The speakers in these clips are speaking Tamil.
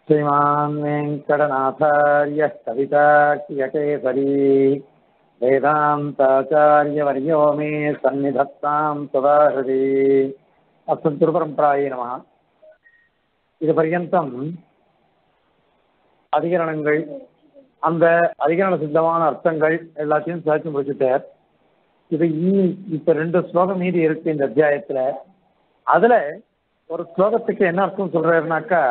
श्रीमान् वेङ्कटनाथार्यः कवितार्कियकेसरी वेदान्ताचार्यवर्यो मे सन्निधत्तां सदा हृदि அஸ்மத் திருபரம்பராயே நம இது பர்யந்தம் அதிகரணங்கள் அந்த அதிகரண சித்தமான அர்த்தங்கள் எல்லாத்தையும் சேர்த்து முடிச்சுட்டார் இது இன்னி இப்ப ரெண்டு ஸ்லோகம் மீதி இருக்கு இந்த அத்தியாயத்துல அதுல ஒரு ஸ்லோகத்துக்கு என்ன அர்த்தம் சொல்றாருனாக்கா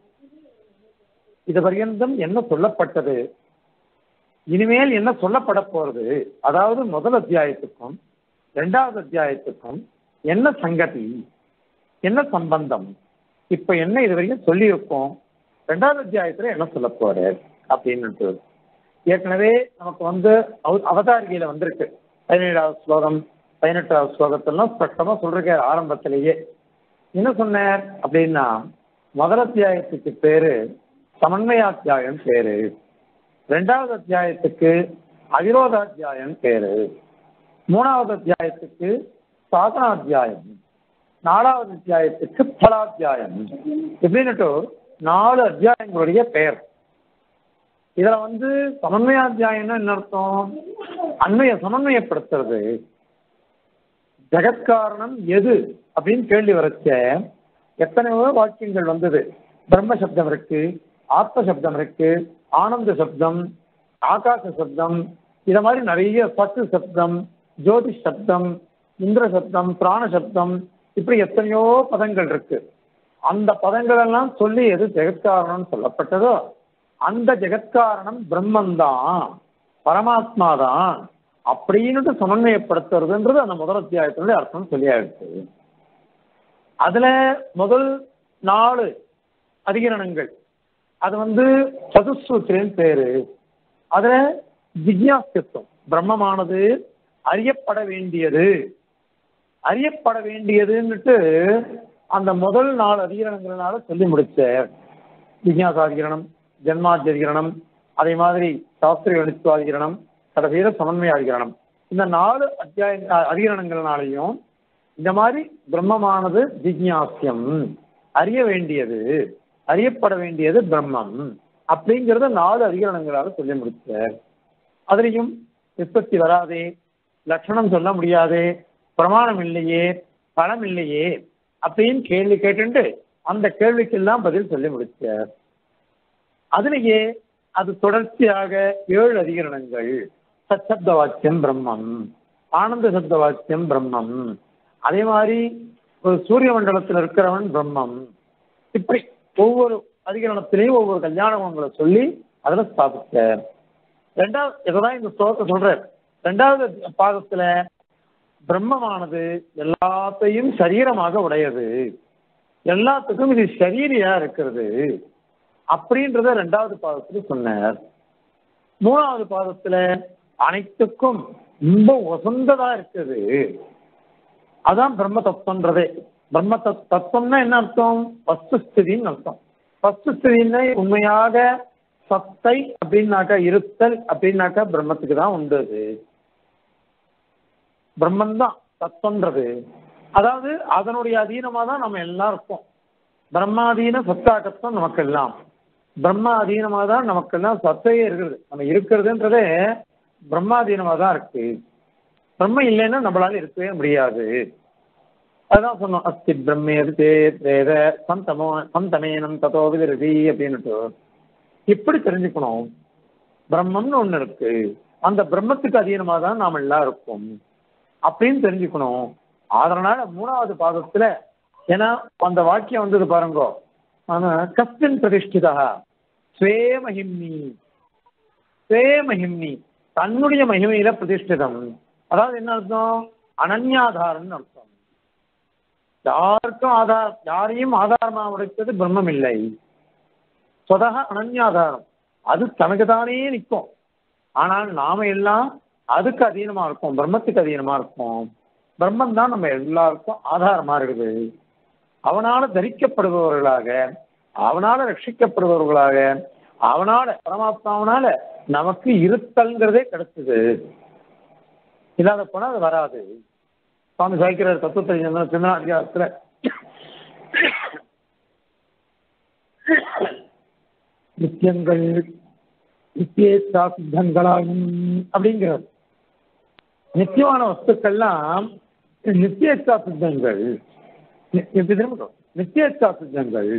இது பர்யந்தம் என்ன சொல்லப்பட்டது இனிமேல் என்ன சொல்லப்பட போறது அதாவது முதல் அத்தியாயத்துக்கும் இரண்டாவது அத்தியாயத்துக்கும் என்ன சங்கதி என்ன சம்பந்தம் இப்ப என்ன இது வரைக்கும் சொல்லியிருக்கோம் ரெண்டாவது அத்தியாயத்துல என்ன சொல்ல போற அப்படின்னு ஏற்கனவே நமக்கு வந்து அவ- அவதாரிகையில வந்திருக்கு பதினேழாவது ஸ்லோகம் பதினெட்டாவது ஸ்லோகத்தெல்லாம் ஸ்பஷ்டமா சொல்றாரு ஆரம்பத்திலேயே என்ன சொன்னார் அப்படின்னா முதல் அத்தியாயத்துக்கு பேரு சமன்வயாத்தியாயம் பேரு ரெண்டாவது அத்தியாயத்துக்கு அவிரோதாத்தியாயம் பேரு மூணாவது அத்தியாயத்துக்கு சாதனாத்தியாயம் நாலாவது அத்தியாயத்துக்கு பலாத்தியாயம் இப்படின்னுட்டு நாலு அத்தியாயங்களுடைய பெயர் இதுல வந்து சமன்வயாத்தியாயம்னா என்ன அர்த்தம் அண்மைய சமன்வயப்படுத்துறது ஜெகத்காரணம் எது அப்படின்னு கேள்வி வரச்ச எத்தனையோ வாக்கியங்கள் வந்தது பிரம்ம சப்தம் இருக்கு ஆத்ம சப்தம் இருக்கு ஆனந்த சப்தம் ஆகாச சப்தம் இத மாதிரி நிறைய சத்து சப்தம் ஜோதி சப்தம் இந்திர சப்தம் பிராண சப்தம் இப்படி எத்தனையோ பதங்கள் இருக்கு அந்த பதங்கள் எல்லாம் சொல்லி எது ஜெகத்காரணம் சொல்லப்பட்டதோ அந்த ஜெகத்காரணம் பிரம்மந்தான் பரமாத்மா தான் அப்படின்னு சமன்வயப்படுத்துறதுன்றது அந்த முதல் அத்தியாயத்தினுடைய அர்த்தம் சொல்லியாயிடுச்சு அதுல முதல் நாலு அதிகரணங்கள் அது வந்து சதுசூத்திரன் பேரு அதுல ஜிக்யாசித்துவம் பிரம்மமானது அறியப்பட வேண்டியது அறியப்பட வேண்டியதுன்னுட்டு அந்த முதல் நாலு அதிகரணங்களால சொல்லி முடிச்ச ஜிக்யாசாதிகரணம் ஜென்மாத்தியதிகரணம் அதே மாதிரி சாஸ்திரிய கணித்துவாதிகரணம் கடைசியில சமன்வயாதிகரணம் இந்த நாலு அத்தியாய அஹ் அதிகரணங்கள்னாலையும் இந்த மாதிரி பிரம்மமானது ஜிக்யாசியம் அறிய வேண்டியது அறியப்பட வேண்டியது பிரம்மம் அப்படிங்கிறத நாலு அதிகரணங்களால சொல்லி முடிச்சார் அதுலயும் விற்பத்தி வராதே லட்சணம் சொல்ல முடியாதே பிரமாணம் இல்லையே பலம் இல்லையே அப்படின்னு கேள்வி கேட்டுட்டு அந்த கேள்விக்கெல்லாம் பதில் சொல்லி முடிச்சார் அதுலயே அது தொடர்ச்சியாக ஏழு அதிகரணங்கள் சச்சப்த வாக்கியம் பிரம்மம் ஆனந்த சப்த வாக்கியம் பிரம்மம் அதே மாதிரி ஒரு சூரிய மண்டலத்தில் இருக்கிறவன் பிரம்மம் இப்படி ஒவ்வொரு அதிகரணத்திலையும் ஒவ்வொரு கல்யாண குணங்களை சொல்லி அதுல ஸ்தாபிச்சார் ரெண்டாவது இதுதான் இந்த ஸ்லோகத்தை சொல்றார் ரெண்டாவது பாகத்துல பிரம்மமானது எல்லாத்தையும் சரீரமாக உடையது எல்லாத்துக்கும் இது சரீரியா இருக்கிறது அப்படின்றத ரெண்டாவது பாதத்துல சொன்னார் மூணாவது பாதத்துல அனைத்துக்கும் ரொம்ப உசந்ததா இருக்குது அதான் பிரம்ம தத்துவன்றதே பிரம்ம தத் தத்துவம்னா என்ன அர்த்தம் வஸ்துஸ்திதின்னு அர்த்தம் வஸ்துஸ்திதின்னா உண்மையாக சத்தை அப்படின்னாக்கா இருத்தல் அப்படின்னாக்கா பிரம்மத்துக்கு தான் உண்டு அது பிரம்மன் தான் தத்துவன்றது அதாவது அதனுடைய அதீனமா தான் நம்ம எல்லாம் இருக்கோம் பிரம்மாதீன சத்தாக்கத்தம் நமக்கு எல்லாம் பிரம்மா அதீனமா தான் நமக்கு எல்லாம் சத்தையே இருக்கிறது நம்ம இருக்கிறதுன்றதே பிரம்மாதீனமா தான் இருக்கு பிரம்ம இல்லைன்னா நம்மளால இருக்கவே முடியாது அதான் சொன்னோம் அஸ்தி பிரம்மேது சேத் வேத சந்தமோ சந்தமேனம் ததோ விதிருதி அப்படின்னுட்டு இப்படி தெரிஞ்சுக்கணும் பிரம்மம்னு ஒண்ணு இருக்கு அந்த பிரம்மத்துக்கு அதீனமா தான் நாம் எல்லாம் இருக்கோம் அப்படின்னு தெரிஞ்சுக்கணும் அதனால மூணாவது பாதத்துல ஏன்னா அந்த வாக்கியம் வந்தது பாருங்க ஆனா கஸ்மின் பிரதிஷ்டிதா ஸ்வே மகிம்னி ஸ்வே மகிம்னி தன்னுடைய மகிமையில பிரதிஷ்டிதம் அதாவது என்ன அர்த்தம் அனன்யாதாரம்னு அர்த்தம் யாருக்கும் ஆதார் யாரையும் ஆதாரமா உடைத்தது பிரம்மம் இல்லை சொதக அனன்யாதாரம் அது தனக்கு தானே நிற்கும் ஆனால் நாம எல்லாம் அதுக்கு அதீனமா இருக்கும் பிரம்மத்துக்கு அதீனமா இருக்கும் பிரம்மன் தான் நம்ம எல்லாருக்கும் ஆதாரமா இருக்குது அவனால தரிக்கப்படுபவர்களாக அவனால ரட்சிக்கப்படுபவர்களாக அவனால பரமாத்மாவனால நமக்கு இருத்தல்ங்கிறதே கிடைச்சது இல்லாத போனா அது வராது சுவாமி சாய்க்கிறார் தத்துவத்தை சிந்தனாதிகாரத்துல நித்தியங்கள் நித்தியேச்சா சித்தங்களாயும் அப்படிங்கிறது நித்தியமான வஸ்துக்கள்லாம் நித்தியேச்சா சித்தங்கள் நி- இப்படி திரும்ப நித்தியேச்சா சித்தங்கள்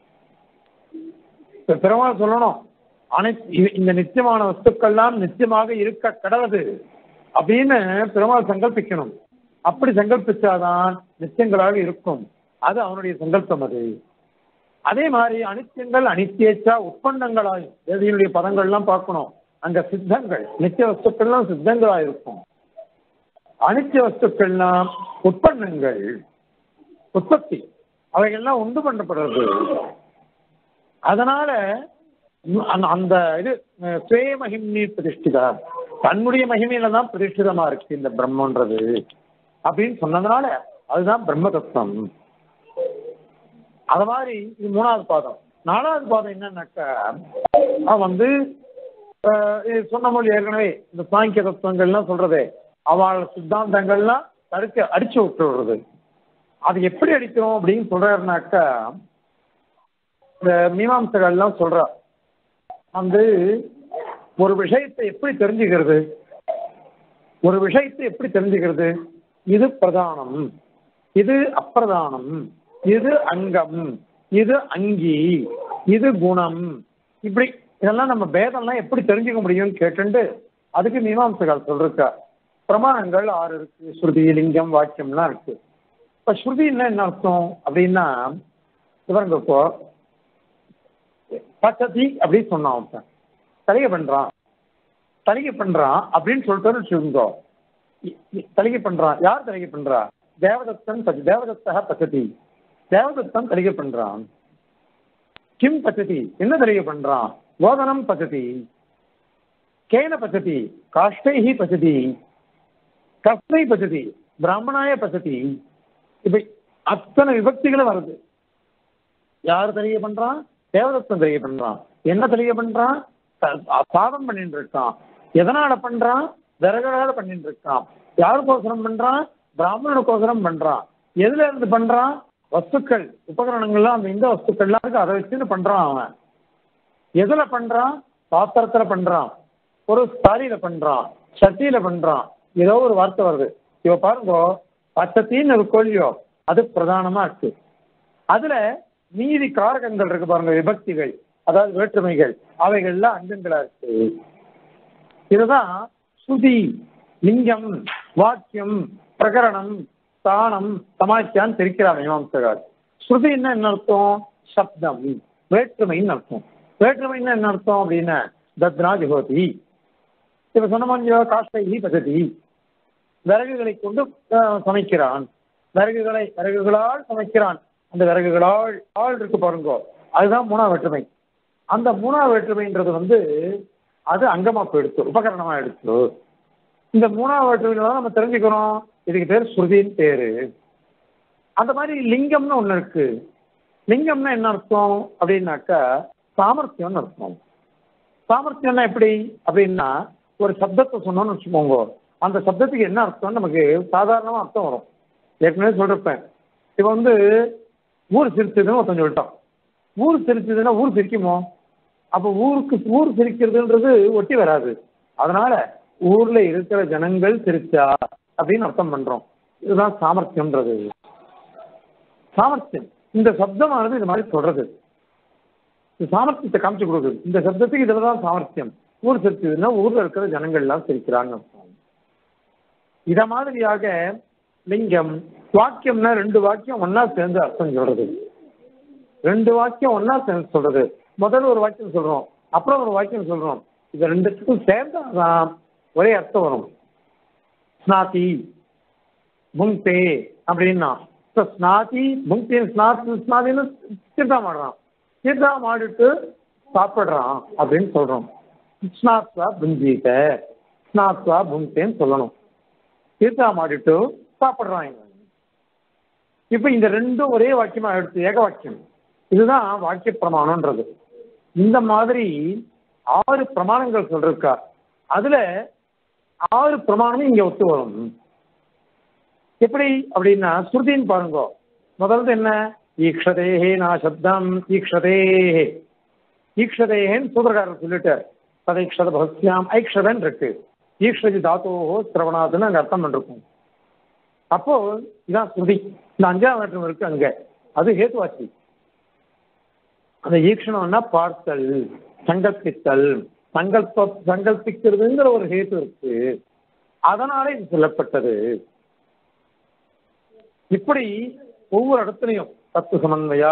இப்ப பெருமாள் சொல்லணும் அனைத்து இ- இந்த நித்தியமான வஸ்துக்கள்லாம் நித்தியமாக இருக்க கடவுது அப்படின்னு பெருமாள் சங்கல்பிக்கணும் அப்படி சங்கல்பிச்சாதான் நித்தியங்களாக இருக்கும் அது அவனுடைய சங்கல்பம் அது அதே மாதிரி அனித்தியங்கள் அனித்தியேச்சா உற்பந்தங்களாயும் தேவியினுடைய பதங்கள்லாம் பார்க்கணும் அங்க சித்தங்கள் நித்திய வஸ்துக்கள்லாம் சித்தங்களா இருக்கும் அனித்திய வஸ்துக்கள்லாம் உற்பன்னங்கள் உற்பத்தி அவைகள்லாம் உண்டு பண்ணப்படுறது அதனால உம் அந்த- அந்த இது அஹ், சுவே மகிம்னி பிரதிஷ்டிதா தன்னுடைய மகிமையில தான் பிரதிஷ்டிதமா இருக்கு இந்த பிரம்மன்றது அப்படின்னு சொன்னதுனால அதுதான் பிரம்ம தத்துவம் அது மாதிரி இது மூணாவது பாதம் நாலாவது பாதம் என்னன்னாக்கா அவன் வந்து அஹ், இது சொன்ன மொழி ஏற்கனவே இந்த சாங்கிய தத்துவங்கள்லாம் சொல்றதே அவள் சித்தாந்தங்கள்லாம் தடுக்க அடிச்சு விட்டு விடுறது அது எப்படி அடிக்கிறோம் அப்படின்னு சொல்றாருனாக்கா இந்த மீமாம்சகள்லாம் சொல்றா வந்து ஒரு விஷயத்தை எப்படி தெரிஞ்சுக்கிறது ஒரு விஷயத்தை எப்படி தெரிஞ்சுக்கிறது இது பிரதானம் இது அப்பிரதானம் இது அங்கம் இது அங்கி இது குணம் இப்படி இதெல்லாம் நம்ம பேதம்லாம் எப்படி தெரிஞ்சுக்க முடியும்னு கேட்டுண்டு அதுக்கு மீமாம்சகால் சொல்றா பிரமாணங்கள் ஆறு இருக்கு ஸ்ருதி லிங்கம் வாக்கியம்லாம் இருக்கு இப்ப ஸ்ருதின்னா என்ன அர்த்தம் அப்படின்னா இவருங்க இப்போ பச்சதி அப்படின்னு சொன்னான் ஒருத்தன் தலிகை பண்றான் தலிகை பண்றான் அப்படின்னு சொல்லிட்டு வச்சுருந்தோம் தலிகை பண்றான் யார் தலிகை பண்றா தேவதத்தன் பச்ச தேவதத்தா பச்சதி தேவதத்தன் தலிகை பண்றான் கிம் பச்சதி என்ன தலிகை பண்றான் கோதனம் பச்சதி கேன பச்சதி காஷ்டைஹி பச்சதி கஸ்மை பச்சதி பிராமணாய பச்சதி இப்படி அத்தனை விபக்திகளும் வருது யார் தெரிய பண்றான் தேவதத்தன் தெரிய பண்றான் என்ன தெரிய பண்றான் த- சாதம் பண்ணிட்டு இருக்கான் எதனால பண்றான் விறகுனால பண்ணிட்டு இருக்கான் யாருக்கோசரம் பண்றான் பிராமணனுக்கோசரம் பண்றான் எதுல இருந்து பண்றான் வஸ்துக்கள் உபகரணங்கள்லாம் அந்த இந்த வஸ்துக்கள்லாம் இருக்கு அதை வச்சுன்னு பண்றான் அவன் எதுல பண்றான் பாத்திரத்துல பண்றான் ஒரு ஸ்தாலியில பண்றான் சட்டியில பண்றான் ஏதோ ஒரு வார்த்தை வருது இவ பாருங்க பச்சத்தின்னு ஒரு கொல்லியோ அது பிரதானமா இருக்கு அதுல மீதி காரகங்கள் இருக்கு பாருங்க விபக்திகள் அதாவது வேற்றுமைகள் அவைகள்லாம் அங்கங்களா இருக்கு இதுதான் சுதி லிங்கம் வாக்கியம் பிரகரணம் ஸ்தானம் சமாக்கியான்னு பிரிக்கிறார் மீமாம்சகர் ஸ்ருதின்னா என்ன அர்த்தம் சப்தம் வேற்றுமைன்னு அர்த்தம் வேற்றுமைன்னா என்ன அர்த்தம் அப்படின்னா தத்னா ஜிகோதி இப்ப சொன்ன மாதிரி காஷ்டைகி பசதி விறகுகளை கொண்டு அஹ், சமைக்கிறான் விறகுகளை விறகுகளால் சமைக்கிறான் அந்த விறகுகளால் ஆள் இருக்கு பாருங்க அதுதான் மூணா வேற்றுமை அந்த மூணா வேற்றுமைன்றது வந்து அது அங்கமா போயிடுச்சு உபகரணமா எடுத்து இந்த மூணாவது வேற்றுமையில தான் நம்ம தெரிஞ்சுக்கிறோம் இதுக்கு பேர் ஸ்ருதின்னு பேரு அந்த மாதிரி லிங்கம்னு ஒண்ணு இருக்கு லிங்கம்னா என்ன அர்த்தம் அப்படின்னாக்கா சாமர்த்தியம்னு அர்த்தம் சாமர்த்தியம்னா எப்படி அப்படின்னா ஒரு சப்தத்தை சொன்னோம்னு வச்சுக்கோங்க அந்த சப்தத்துக்கு என்ன அர்த்தம் நமக்கு சாதாரணமா அர்த்தம் வரும் ஏற்கனவே சொல்லிருப்பேன் இப்போ வந்து ஊர் சிரிச்சதுன்னு ஒருத்தன் சொல்லிட்டான் ஊர் சிரிச்சதுன்னா ஊர் சிரிக்குமோ அப்போ ஊருக்கு ஊர் சிரிக்கிறதுன்றது ஒட்டி வராது அதனால ஊர்ல இருக்கிற ஜனங்கள் சிரிச்சா அப்படின்னு அர்த்தம் பண்றோம் இதுதான் சாமர்த்தியம்ன்றது சாமர்த்தியம் இந்த சப்தமானது இது மாதிரி சொல்றது இந்த சாமர்த்தியத்தை காமிச்சு கொடுக்குது இந்த சப்தத்துக்கு இதுல தான் சாமர்த்தியம் ஊர் சிரிச்சதுன்னா ஊர்ல இருக்கிற ஜனங்கள் எல்லாம் சிரிக்கிறாங்க அர்த்தம் இத மாதிரியாக லிங்கம் வாக்கியம்னா ரெண்டு வாக்கியம் ஒன்னா சேர்ந்து அர்த்தம் சொல்றது ரெண்டு வாக்கியம் ஒன்னா சேர்ந்து சொல்றது முதல்ல ஒரு வாக்கியம் சொல்றோம் அப்புறம் ஒரு வாக்கியம் சொல்றோம் இது ரெண்டுத்துக்கும் சேர்ந்தாதான் ஒரே அர்த்தம் வரும் ஸ்நாதி புங்தே அப்படின்னா இப்போ ஸ்நாதி புங்தே ஸ்நாத் ஸ்நாதின்னு தீர்த்தம் ஆடுறான் தீர்த்தம் ஆடிட்டு சாப்பிடுறான் அப்படின்னு சொல்றோம் ஸ்நாத்வா புஞ்சீத ஸ்நாத்வா புங்தேன்னு சொல்லணும் தீர்த்தம் ஆடிட்டு சாப்பிடுறான் இவன் இப்ப இந்த ரெண்டும் ஒரே வாக்கியமா எடுத்து ஏக வாக்கியம் இதுதான் வாக்கிய பிரமாணம்ன்றது இந்த மாதிரி ஆறு பிரமாணங்கள் சொல்றா அதுல ஆறு பிரமாணமும் இங்க ஒத்து வரும் எப்படி அப்படின்னா ஸ்ருதின்னு பாருங்க முதல்ல என்ன ஈக்ஷதேஹே நான் சப்தம் ஈக்ஷதேஹே ஈக்ஷதேன்னு சூத்திரக்காரர் சொல்லிட்டார் பதைக்ஷத பகஸ்யாம் ஐக்ஷதன் இருக்கு ஈக்ஷதி தாத்தோஹோ சிரவணாதுன்னு அங்க அர்த்தம் பண்ணிருக்கும் அப்போ இதான் ஸ்ருதி இந்த அஞ்சாம் வேற்றம் இருக்கு அங்க அது ஹேத்துவாச்சி அந்த ஈக்ஷணம்னா பார்த்தல் சங்கல்பித்தல் சங்கல்ப சங்கல்பிக்கிறதுங்கிற ஒரு ஹேத்து இருக்கு அதனால இது சொல்லப்பட்டது இப்படி ஒவ்வொரு இடத்துலையும் தத்து சமன்வயா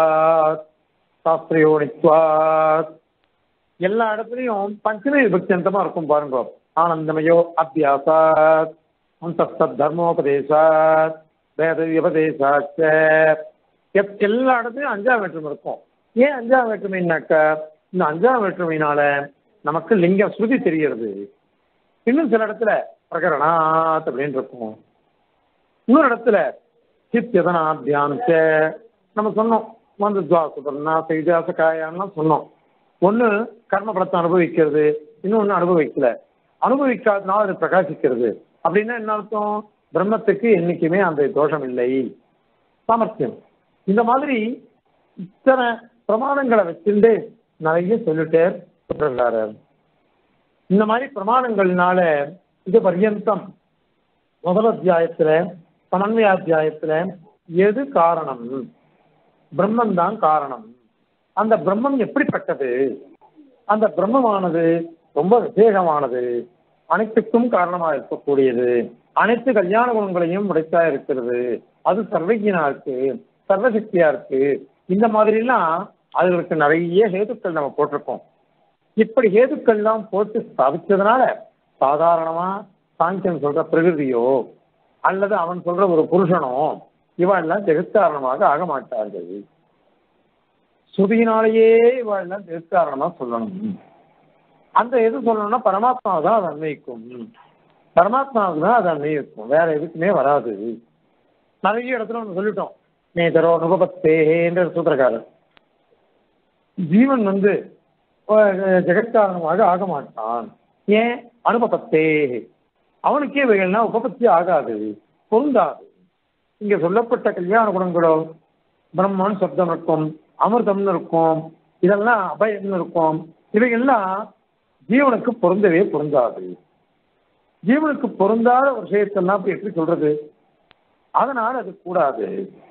சாஸ்திரயோனித்வாத் எல்லா இடத்துலையும் பஞ்சமி விபக்தியந்தமா இருக்கும் பாருங்க ஆனந்தமயோ அபியாசாத் அந்தஸ்தத் தர்மோபதேசாத் வேத விபதேசாச்ச எப்- எல்லா இடத்துலையும் அஞ்சாம் வேற்றுமை இருக்கும் ஏன் அஞ்சாம் வேற்றுமைனாக்கா இந்த அஞ்சாம் வேற்றுமையினால நமக்கு லிங்க ஸ்ருதி தெரியறது இன்னும் சில இடத்துல பிரகரணாத் அப்படின்னு இருக்கும் இன்னொரு இடத்துல சித்தியதனா தியானிச்ச நம்ம சொன்னோம் வந்து துவாசுபர்ணா செய்தாச காயான்லாம் சொன்னோம் ஒன்று கர்மபலத்தை அனுபவிக்கிறது இன்னொன்று அனுபவிக்கல அனுபவிக்காதனால அது பிரகாசிக்கிறது அப்படின்னா என்ன அர்த்தம் பிரம்மத்துக்கு என்னைக்குமே அந்த தோஷம் இல்லை சாமர்த்தியம் இந்த மாதிரி இத்தனை பிரமாணங்களை வச்சிருந்து நிறைய சொல்லிட்டே சொல்றாரு இந்த மாதிரி பிரமாணங்கள்னால இது பர்யந்தம் முதல் அத்தியாயத்துல பன்னெண்டாம் அத்தியாயத்துல எது காரணம் பிரம்மம் தான் காரணம் அந்த பிரம்மம் எப்படிப்பட்டது அந்த பிரம்மமானது ரொம்ப விசேஷமானது அனைத்துக்கும் காரணமா இருக்கக்கூடியது அனைத்து கல்யாண குணங்களையும் உடைத்தா இருக்கிறது அது சர்வஜனா இருக்கு சர்வசக்தியா இருக்கு இந்த மாதிரி எல்லாம் அதுகளுக்கு நிறைய ஹேதுக்கள் நம்ம போட்டிருக்கோம் இப்படி ஹேதுக்கள்லாம் போட்டு ஸ்தாபிச்சதுனால சாதாரணமா சாங்கியன் சொல்ற பிரகிருதியோ அல்லது அவன் சொல்ற ஒரு புருஷனோ இவெல்லாம் ஜெகத்காரணமாக ஆக மாட்டார்கள் ஸ்ருதியினாலேயே இவெல்லாம் ஜெகத்காரணமா சொல்லணும் அந்த எது சொல்லணும்னா பரமாத்மாவை தான் அது அன்வயிக்கும் பரமாத்மாவுக்கு தான் அது அன்வயிக்கும் வேற எதுக்குமே வராது நிறைய இடத்துல ஒன்று சொல்லிட்டோம் நேதரோ அனுபவத்தேன்ற சூத்திரக்காரர் ஜீவன் வந்து அஹ், ஜெகத்காரணமாக ஆக மாட்டான் ஏன் அனுபவத்தே அவனுக்கே இவைகள்னா உபபத்தி ஆகாது பொருந்தாது இங்க சொல்லப்பட்ட கல்யாண குணங்களோ பிரம்மன் சப்தம் இருக்கும் அமிர்தம்னு இருக்கும் இதெல்லாம் அபயம்னு இருக்கும் இவைகள்லாம் ஜீவனுக்கு பொருந்தவே பொருந்தாது ஜீவனுக்கு பொருந்தாத ஒரு விஷயத்தெல்லாம் இப்ப எப்படி சொல்றது அதனால அது கூடாது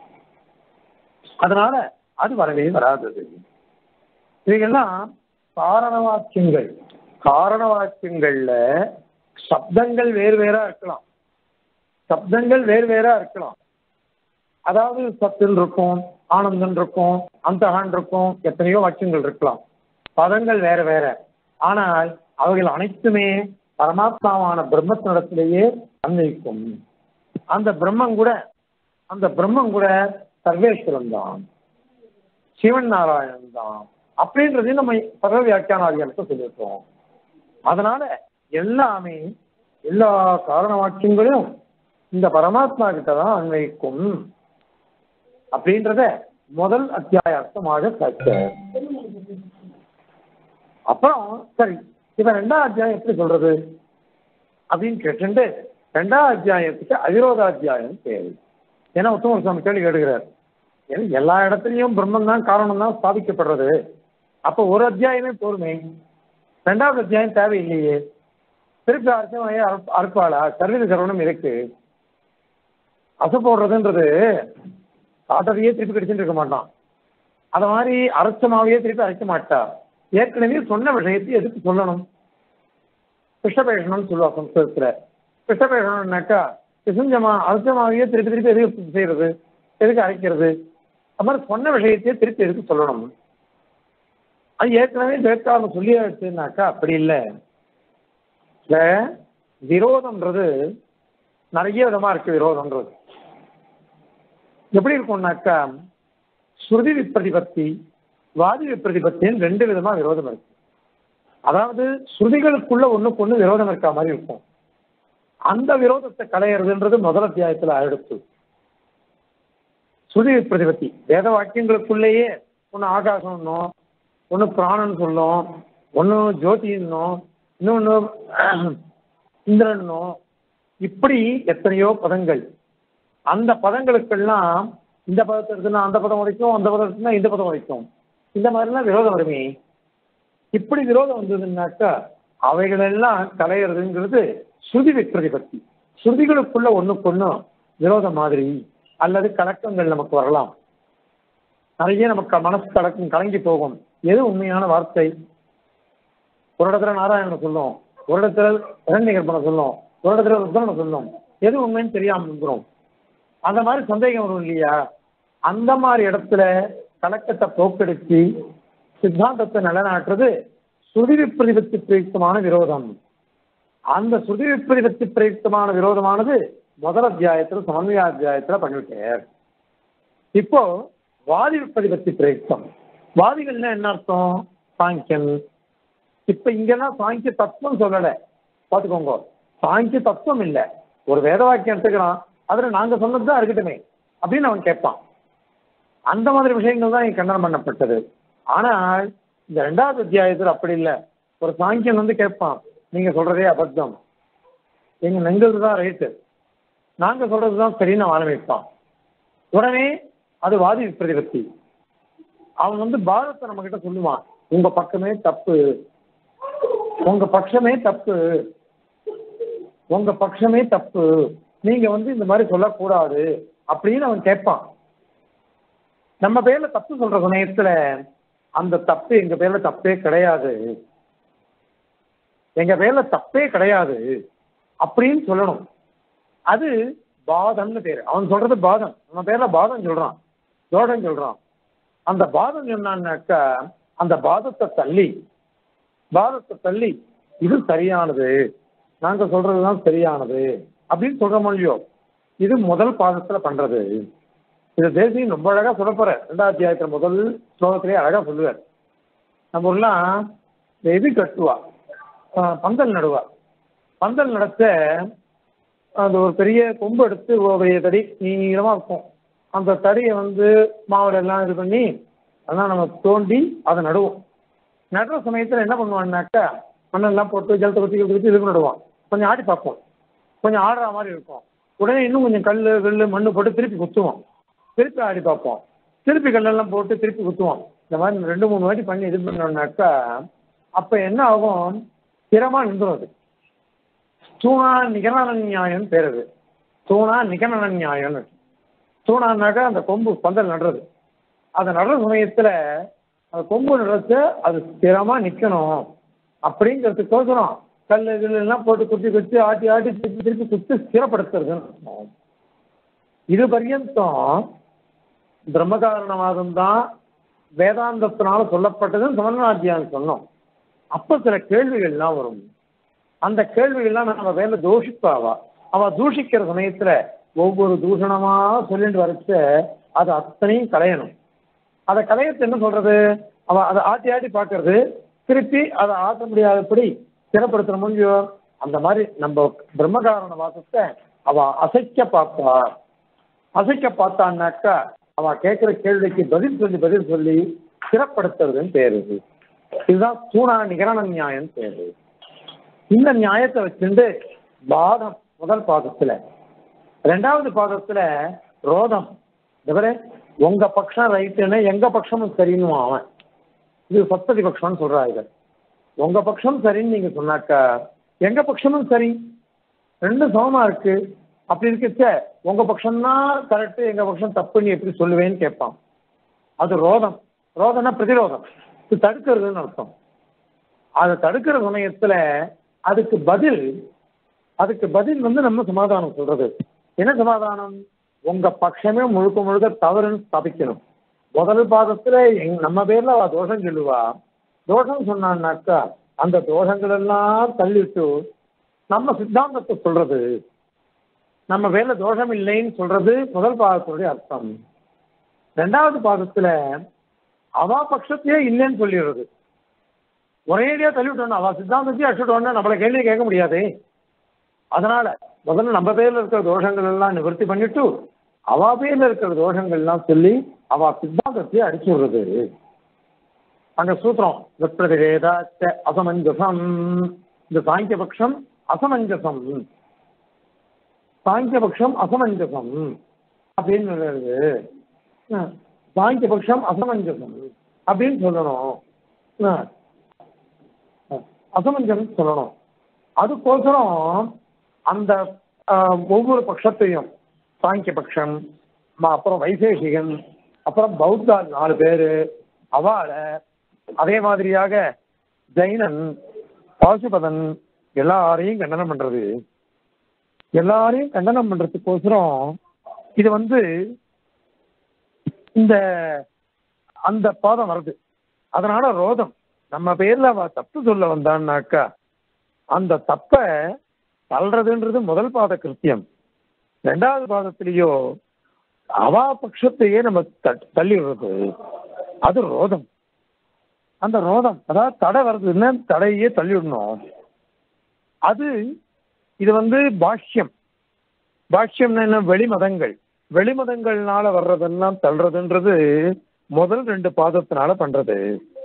அதனால அது வரவே வராதது இவைகள்லாம் காரண வாக்கியங்கள் காரண வாக்கியங்கள்ல சப்தங்கள் வேறு வேறா இருக்கலாம் சப்தங்கள் வேறு வேறா இருக்கலாம் அதாவது சத்துன்னு இருக்கும் ஆனந்தன் இருக்கும் அந்தகான் இருக்கும் எத்தனையோ வாக்கியங்கள் இருக்கலாம் பதங்கள் வேற வேற ஆனால் அவைகள் அனைத்துமே பரமாத்மாவான பிரம்மத்தினிடத்திலேயே அன்வயிக்கும் அந்த பிரம்மம் கூட அந்த பிரம்மம் கூட சர்வேஸ்வரன் தான் சிவன் நாராயணன் தான் அப்படின்றதையும் நம்ம பரவ வியாக்கியானாதிகாரத்தை சொல்லியிருக்கோம் அதனால எல்லாமே எல்லா காரண வாக்கியங்களும் இந்த பரமாத்மா கிட்ட தான் அன்வைக்கும் அப்படின்றத முதல் அத்தியாயார்த்தமாக காட்ட அப்புறம் சரி இப்ப ரெண்டாம் அத்தியாயம் எப்படி சொல்றது அப்படின்னு கேட்டுட்டு ரெண்டாம் அத்தியாயத்துக்கு அவிரோதாத்தியாயம் தேவை ஏன்னா உத்தம சுவாமி கேள்வி கேட்டுக்கிறார் ஏன்னா எல்லா இடத்துலையும் பிரம்மன் தான் காரணம் தான் ஸ்தாபிக்கப்படுறது அப்போ ஒரு அத்தியாயமே போருமே ரெண்டாவது அத்தியாயம் தேவையில்லையே திருப்பி அர்ச்சனையே அறுப்பாளா சர்வீத சரவணம் இருக்கு அசை போடுறதுன்றது சாட்டரையே திருப்பி கடிச்சுட்டு இருக்க மாட்டான் அத மாதிரி அரைச்சமாவையே திருப்பி அரைக்க மாட்டா ஏற்கனவே சொன்ன விஷயத்தை எதுக்கு சொல்லணும் கிருஷ்ணபேஷணம்னு சொல்லுவா சம்ஸ்கிருதத்துல கிருஷ்ணபேஷணம்னாக்கா கிருஷ்ணஜமா அரைச்சமாவையே திருப்பி திருப்பி எதுக்கு செய்யறது எதுக்கு அரைக்கிறது அது மாதிரி சொன்ன விஷயத்தையே திருப்பி எதுக்கு சொல்லணும் அது ஏற்கனவே ஜெயக்காரன் சொல்லியாச்சுனாக்கா அப்படி இல்லை இல்ல விரோதம்ன்றது நிறைய விதமா இருக்கு விரோதம்ன்றது எப்படி இருக்கும்னாக்கா ஸ்ருதி விப்ரதிபத்தி வாதி விப்ரதிபத்தின்னு ரெண்டு விதமா விரோதம் இருக்கு அதாவது ஸ்ருதிகளுக்குள்ள ஒண்ணுக்கு ஒண்ணு விரோதம் இருக்கா மாதிரி இருக்கும் அந்த விரோதத்தை களையிறதுன்றது முதல் அத்தியாயத்துல அடுத்து ஸ்ருதி விப்ரதிபத்தி வேத வாக்கியங்களுக்குள்ளேயே ஒன்று ஆகாசம்னோ ஒன்று பிராணன் சொல்லும் ஒன்று ஜோதின்னோ இன்னொன்று இந்திரன்னோ இப்படி எத்தனையோ பதங்கள் அந்த பதங்களுக்கெல்லாம் இந்த பதத்தை எடுத்துனா அந்த பதம் வரைக்கும் அந்த பதம் எடுத்துனா இந்த பதம் வரைக்கும் இந்த மாதிரிலாம் விரோதம் வருமே இப்படி விரோதம் வந்ததுன்னாக்கா அவைகளெல்லாம் கலையிறதுங்கிறது ஸ்ருதி விப்ரதிபத்தி ஸ்ருதிகளுக்குள்ள ஒண்ணுக்கு ஒண்ணு விரோதம் மாதிரி அல்லது கலக்கங்கள் நமக்கு வரலாம் நிறைய நமக்கு மனசு கலக்கம் கலங்கி போகும் எது உண்மையான வார்த்தை ஒரு இடத்துல நாராயணனை சொல்லும் ஒரு இடத்துல இரண்யகற்பனை சொல்லும் ஒரு இடத்துல ருத்ரனை சொல்லும் எது உண்மைன்னு தெரியாம இருக்கிறோம் அந்த மாதிரி சந்தேகம் வரும் இல்லையா அந்த மாதிரி இடத்துல கலக்கத்தை போக்கெடுத்து சித்தாந்தத்தை நிலைநாட்டுறது ஸ்ருதி விப்ரதிபத்தி பிரயுக்தமான விரோதம் அந்த ஸ்ருதி விப்ரதிபத்தி பிரயுக்தமான விரோதமானது முதல் அத்தியாயத்துல சமன்வய அத்தியாயத்துல பண்ணிவிட்டார் இப்போ வாதி விப்ரதிபத்தி பிரயுக்தம் வாதிகள்னா என்ன அர்த்தம் சாங்கியன் இப்ப இங்கெல்லாம் சாங்கிய தத்துவம் சொல்லல பாத்துக்கோங்க சாங்கிய தத்துவம் இல்ல ஒரு வேத வாக்கியம் எடுத்துக்கிறான் அதுல நாங்க சொன்னதுதான் இருக்கட்டுமே அப்படின்னு அவன் கேட்பான் அந்த மாதிரி விஷயங்கள் தான் இங்க கண்டனம் பண்ணப்பட்டது ஆனால் இந்த ரெண்டாவது அத்தியாயத்தில் அப்படி இல்லை ஒரு சாங்கியன் வந்து கேட்பான் நீங்க சொல்றதே அபத்தம் எங்க நெங்கது தான் ரைட்டு நாங்க சொல்றது தான் சரின்னு அவன் ஆரம்பிப்பான் உடனே அது வாதி பிரதிபத்தி அவன் வந்து பாரத்தை நம்ம கிட்ட சொல்லுவான் உங்க பக்கமே தப்பு உங்க பட்சமே தப்பு உங்க பட்சமே தப்பு நீங்க வந்து இந்த மாதிரி சொல்லக்கூடாது அப்படின்னு அவன் கேட்பான் நம்ம பேர்ல தப்பு சொல்ற சமயத்துல அந்த தப்பு எங்க பேர்ல தப்பே கிடையாது எங்க பேர்ல தப்பே கிடையாது அப்படின்னு சொல்லணும் அது பாதம்னு பேரு அவன் சொல்றது பாதம் நம்ம பேர்ல பாதம் சொல்றான் ஜோடம் சொல்றான் அந்த பாதம் சொன்னான்னாக்கா அந்த பாதத்தை தள்ளி பாதத்தை தள்ளி இது சரியானது நாங்க சொல்றதுதான் சரியானது அப்படின்னு சொல்றோம் இல்லையோ இது முதல் பாதத்துல பண்றது இது தேசியம் ரொம்ப அழகா சொல்ல போற ரெண்டாவது அத்தியாயத்துல முதல் ஸ்லோகத்திலேயே அழகா சொல்லுவார் நம்ம ஊர்லாம் இந்த இது கட்டுவா ஆஹ் பந்தல் நடுவா பந்தல் நடத்த அந்த ஒரு பெரிய கொம்பு எடுத்து ஒரு பெரிய தடி நீளமா இருக்கும் அந்த தடியை வந்து மாவுல எல்லாம் இது பண்ணி அதெல்லாம் நம்ம தோண்டி அதை நடுவோம் நடுற சமயத்துல என்ன பண்ணுவான்னாக்கா மண்ணெல்லாம் போட்டு ஜலத்தை குத்தி குத்தி இது நடுவோம் கொஞ்சம் ஆடி பார்ப்போம் கொஞ்சம் ஆடுற மாதிரி இருக்கும் உடனே இன்னும் கொஞ்சம் கல் கல் மண்ணு போட்டு திருப்பி குத்துவோம் திருப்பி ஆடி பார்ப்போம் திருப்பி கல்லெல்லாம் போட்டு திருப்பி குத்துவோம் இந்த மாதிரி ரெண்டு மூணு வாட்டி பண்ணி இது பண்ணோம்னாக்கா அப்ப என்ன ஆகும் ஸ்திரமா நின்றும் அது தூணா நிகரண நியாயம் பேர் அது தூணா நிகரண நியாயம்னு தூணான்னாக்கா அந்த கொம்பு பந்தல் நடுறது அதை நடுற சமயத்துல அந்த கொம்பு நடுறச்ச அது ஸ்திரமா நிக்கணும் அப்படிங்கிறதுக்கோசரம் கல் கில்லு எல்லாம் போட்டு குத்தி குத்தி ஆட்டி ஆட்டி திருப்பி திருப்பி குத்தி ஸ்திரப்படுத்துறதுன்னு அர்த்தம். இது பர்யந்தம் பிரம்மகாரணவாதம் தான் வேதாந்தத்தினால சொல்லப்பட்டதுன்னு சமன்வாத்தியான்னு சொன்னோம் அப்ப சில கேள்விகள்லாம் வரும் அந்த கேள்விகள்லாம் நம்ம வேலை தூஷிப்பாவா அவ தூஷிக்கிற சமயத்துல ஒவ்வொரு தூஷணமா சொல்லிட்டு வரைச்ச அது அத்தனையும் களையணும் அதை களையத்து என்ன சொல்றது அவ அதை ஆட்டி ஆட்டி பார்க்கறது திருப்பி அதை ஆட்ட முடியாதபடி ஸ்திரப்படுத்துற முடியும் அந்த மாதிரி நம்ம பிரம்மகாரண வாசத்தை அவ அசைக்க பார்ப்பா அசைக்க பார்த்தான்னாக்கா அவ கேட்கிற கேள்விக்கு பதில் சொல்லி பதில் சொல்லி ஸ்திரப்படுத்துறதுன்னு பேரு இது. இதுதான் தூணா நிகரண நியாயம் பேரு இந்த நியாயத்தை வச்சுட்டு பாதம் முதல் பாதத்துல ரெண்டாவது பாதத்துல ரோதம் இவரே உங்க பட்சம் ரைட்டுன்னு எங்க பட்சமும் சரின்னு அவன் இது சப்ததி பட்சம்னு சொல்றாங்க உங்க பட்சம் சரின்னு நீங்க சொன்னாக்கா எங்க பட்சமும் சரி ரெண்டும் சமமா இருக்கு அப்படி இருக்கச்ச உங்க பட்சம்தான் கரெக்ட் எங்க பட்சம் தப்புன்னு எப்படி சொல்லுவேன்னு கேட்பான் அது ரோதம் ரோதம்னா பிரதிரோதம் இது தடுக்கிறதுன்னு அர்த்தம் அதை தடுக்கிற சமயத்துல அதுக்கு பதில் அதுக்கு பதில் வந்து நம்ம சமாதானம் சொல்றது என்ன சமாதானம் உங்க பட்சமே முழுக்க முழுக்க தவறுன்னு ஸ்தாபிக்கணும் முதல் பாதத்துல எங் நம்ம பேர்ல அவ தோஷம் சொல்லுவா தோஷம் சொன்னான்னாக்கா அந்த தோஷங்கள் எல்லாம் தள்ளிட்டு நம்ம சித்தாந்தத்தை சொல்றது நம்ம பேர்ல தோஷம் இல்லைன்னு சொல்றது முதல் பாதத்துடைய அர்த்தம் ரெண்டாவது பாதத்துல அவா பட்சத்தையே இல்லைன்னு சொல்லிடுறது ஒரேடியா தள்ளிவிட்டோம் அவ சித்தாந்தத்தையும் அடிச்சுட்டோம்னா நம்மள கேள்வி கேட்க முடியாதே அதனால முதல்ல நம்ம பேர்ல இருக்கிற தோஷங்கள் எல்லாம் நிவர்த்தி பண்ணிட்டு அவ பேர்ல இருக்கிற தோஷங்கள் எல்லாம் சொல்லி அவ சித்தாந்தத்தையே அடிச்சு விடுறது அங்க சூத்திரம் விப்ரதிவேதாச்ச அசமஞ்சசம் இந்த சாங்கிய பட்சம் அசமஞ்சசம் சாங்கிய பட்சம் அசமஞ்சசம் அப்படின்னு சொல்றது சாங்கிய பட்சம் அசமஞ்சசம் அப்படின்னு சொல்லணும் ஆ. அசமஞ்சம் சொல்லணும் அதுக்கோசரம் அந்த ஆஹ், ஒவ்வொரு பட்சத்தையும் சாங்கிய பட்சம் ம- அப்புறம் வைசேஷிகன் அப்புறம் பௌத்தா நாலு பேரு அவாள அதே மாதிரியாக ஜெயினன் பாசுபதன் எல்லாரையும் கண்டனம் பண்றது எல்லாரையும் கண்டனம் பண்றதுக்கோசரம் இது வந்து இந்த அந்த பாதம் வருது அதனால ரோதம் நம்ம பேர்ல அவ தப்பு சொல்ல வந்தான்னாக்கா அந்த தப்ப தள்ளுறதுன்றது முதல் பாத கிருத்தியம் ரெண்டாவது பாதத்திலேயோ அவா பட்சத்தையே நம்ம த- தள்ளி விடுறது அது ரோதம் அந்த ரோதம் அதாவது தடை வருதுன்னா தடையே தள்ளி விடணும் அது இது வந்து பாஷ்யம் பாஷ்யம்னா என்ன வெளிமதங்கள் வெளிமதங்கள்னால வர்றதெல்லாம் தள்ளுறதுன்றது முதல் ரெண்டு பாதத்தினால பண்றது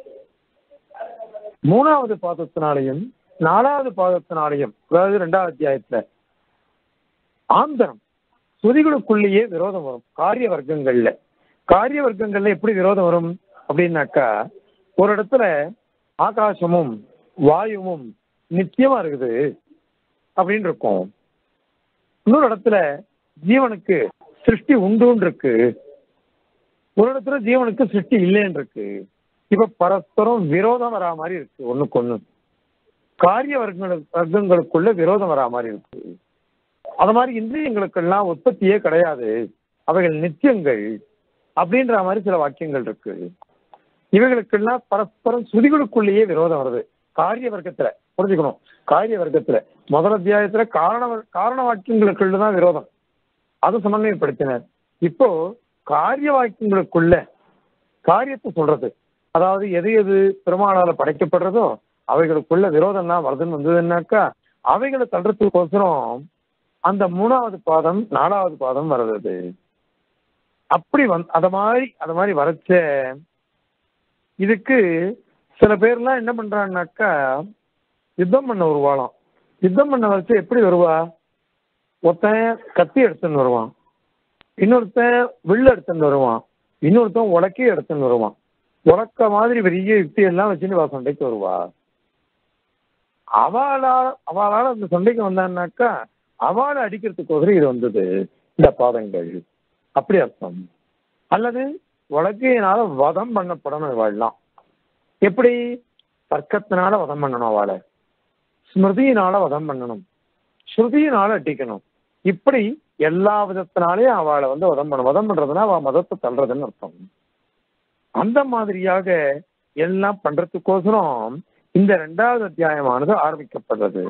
மூணாவது பாதத்தினாலையும் நாலாவது பாதத்தினாலையும் அதாவது ரெண்டாவது அத்தியாயத்துல ஆந்தரம் சுதிகளுக்குள்ளேயே விரோதம் வரும் காரிய வர்க்கங்கள்ல காரிய வர்க்கங்கள்ல எப்படி விரோதம் வரும் அப்படின்னாக்கா ஒரு இடத்துல ஆகாசமும் வாயுவும் நித்தியமா இருக்குது அப்படின்னு இருக்கும் இன்னொரு இடத்துல ஜீவனுக்கு சிருஷ்டி உண்டுன்னு இருக்கு ஒரு இடத்துல ஜீவனுக்கு சிருஷ்டி இல்லைன்னு இருக்கு இப்ப பரஸ்பரம் விரோதம் வரா மாதிரி இருக்கு ஒண்ணுக்கு ஒண்ணு காரிய வர்க்கங்கள் வர்க்கங்களுக்குள்ள விரோதம் வரா மாதிரி இருக்கு அது மாதிரி இந்திரியங்களுக்கெல்லாம் உற்பத்தியே கிடையாது அவைகள் நித்தியங்கள் அப்படின்ற மாதிரி சில வாக்கியங்கள் இருக்கு இவைகளுக்கெல்லாம் பரஸ்பரம் சுதிகளுக்குள்ளேயே விரோதம் வருது காரிய வர்க்கத்துல புரிஞ்சுக்கணும் காரிய வர்க்கத்துல முதல் அத்தியாயத்துல காரண வர்- காரண வாக்கியங்களுக்குள்ள தான் விரோதம் அது சமன்வயப்படுத்தினர் இப்போ காரிய வாக்கியங்களுக்குள்ள காரியத்தை சொல்றது அதாவது எது எது பெருமாளால படைக்கப்படுறதோ அவைகளுக்குள்ள விரோதம்லாம் வருதுன்னு வந்ததுன்னாக்கா அவைகளை தள்ளுறதுக்கோசரம் அந்த மூணாவது பாதம் நாலாவது பாதம் வருது அப்படி வந் அத மாதிரி அத மாதிரி வரைச்ச இதுக்கு சில பேர்லாம் என்ன பண்றாங்கனாக்கா யுத்தம் பண்ண வருவாளாம் யுத்தம் பண்ண வச்சு எப்படி வருவா ஒருத்தன் கத்தி எடுத்துன்னு வருவான் இன்னொருத்தன் வில்லு எடுத்துன்னு வருவான் இன்னொருத்தன் உலக்கையும் எடுத்துன்னு வருவான் உலக்க மாதிரி பெரிய யுக்தி எல்லாம் வச்சுட்டு வா சண்டைக்கு வருவா அவளால அவளால அந்த சண்டைக்கு வந்தான்னாக்கா அவளை அடிக்கிறதுக்கோசரம் இது வந்தது இந்த பாதங்கள் அப்படி அர்த்தம் அல்லது உலக்கையினால வதம் பண்ணப்படணும் இவாள்லாம் எப்படி தர்க்கத்தினால வதம் பண்ணணும் அவளை ஸ்மிருதியினால வதம் பண்ணணும் ஸ்ருதியினால அடிக்கணும் இப்படி எல்லா விதத்தினாலையும் அவளை வந்து வதம் பண்ணணும் வதம் பண்றதுன்னா அவ மதத்தை தள்ளுறதுன்னு அர்த்தம் அந்த மாதிரியாக எல்லாம் பண்றதுக்கோசரம் இந்த ரெண்டாவது அத்தியாயமானது ஆரம்பிக்கப்படுறது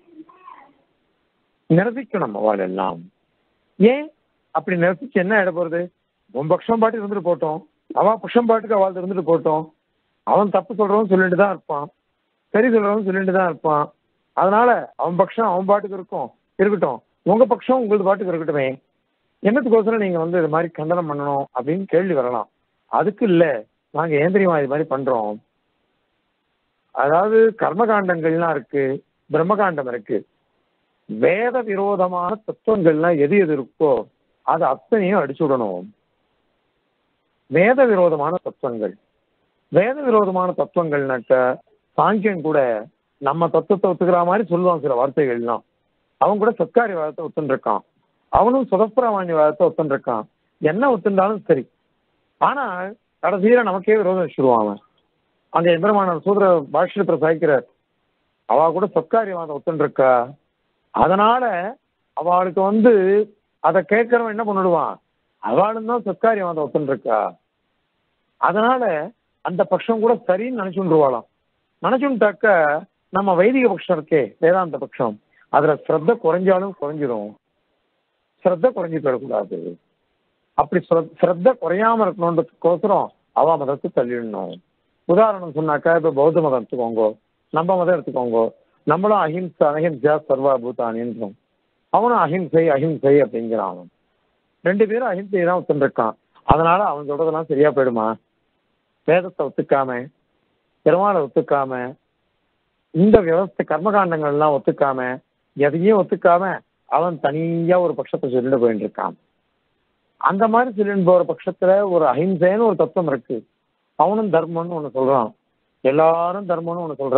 நிரசிக்கணும் அவள் எல்லாம் ஏன் அப்படி நிரசிச்சு என்ன ஆயிட போறது உன் பட்சம் பாட்டு இருந்துட்டு போட்டோம் அவ பட்சம் பாட்டுக்கு அவள் இருந்துட்டு போட்டோம் அவன் தப்பு சொல்றவன் சொல்லிட்டு தான் இருப்பான் சரி சொல்றவன் சொல்லிட்டு தான் இருப்பான் அதனால அவன் பட்சம் அவன் பாட்டுக்கு இருக்கும் இருக்கட்டும் உங்க பட்சம் உங்களது பாட்டுக்கு இருக்கட்டுமே என்னத்துக்கோசரம் நீங்க வந்து இது மாதிரி கண்டனம் பண்ணணும் அப்படின்னு கேள்வி வரலாம் அதுக்கு இல்ல நாங்க ஏன் தெரியுமா இது மாதிரி பண்றோம் அதாவது கர்மகாண்டங்கள்லாம் இருக்கு பிரம்மகாண்டம் இருக்கு வேத விரோதமான தத்துவங்கள்லாம் எது எது இருக்கோ அது அத்தனையும் அடிச்சு விடணும் வேத விரோதமான தத்துவங்கள் வேத விரோதமான தத்துவங்கள்னாக்க சாங்கியன் கூட நம்ம தத்துவத்தை ஒத்துக்கிற மாதிரி சொல்லுவான் சில வார்த்தைகள்லாம் அவன் கூட சத்காரி வாதத்தை ஒத்துருக்கான் அவனும் சுதப்பிரமாணிய வாதத்தை ஒத்துருக்கான் என்ன ஒத்துண்டாலும் சரி ஆனா கடைசியில நமக்கே விரோதம் வச்சிருவான் அவன் அங்க எந்திரமான சூத்திர பாஷ்யத்தை சாய்க்கிறார் அவ கூட சத்காரியவாதம் ஒத்துருக்கா அதனால அவளுக்கு வந்து அதை கேட்கறவன் என்ன பண்ணிடுவான் அவளும் தான் சத்காரியவாதம் ஒத்துருக்கா அதனால அந்த பட்சம் கூட சரின்னு நினைச்சுருவாளாம் நினைச்சுட்டாக்க நம்ம வைதிக பட்சம் இருக்கே வேதாந்த பட்சம் அதுல ஸ்ரத்த குறைஞ்சாலும் குறைஞ்சிரும் ஸ்ரத்த குறைஞ்சு போயிடக்கூடாது அப்படி ஸ்ர- ஸ்ரத்த குறையாம இருக்கணுன்றதுக்கோசரம் அவ மதத்தை தள்ளிடணும் உதாரணம் சொன்னாக்கா இப்ப பௌத்த மதம் எடுத்துக்கோங்க நம்ம மதம் எடுத்துக்கோங்க நம்மளும் அஹிம்சா அஹிம்சா சர்வா பூதானின்றோம் அவனும் அஹிம்சை அஹிம்சை அப்படிங்கிறான் அவன் ரெண்டு பேரும் அஹிம்சை தான் ஒத்துருக்கான் அதனால அவன் சொல்றதெல்லாம் சரியா போயிடுமா வேதத்தை ஒத்துக்காம பெருமாளை ஒத்துக்காம இந்த விவஸ்தை கர்மகாண்டங்கள் எல்லாம் ஒத்துக்காம எதையும் ஒத்துக்காம அவன் தனியா ஒரு பட்சத்தை சொல்லிட்டு போயிட்டு இருக்கான் அந்த மாதிரி சொல்லிட்டு போற பட்சத்துல ஒரு அஹிம்சைன்னு ஒரு தத்துவம் இருக்கு அவனும் தர்மம்னு ஒண்ணு சொல்றான் எல்லாரும் தர்மம்னு ஒண்ணு சொல்றா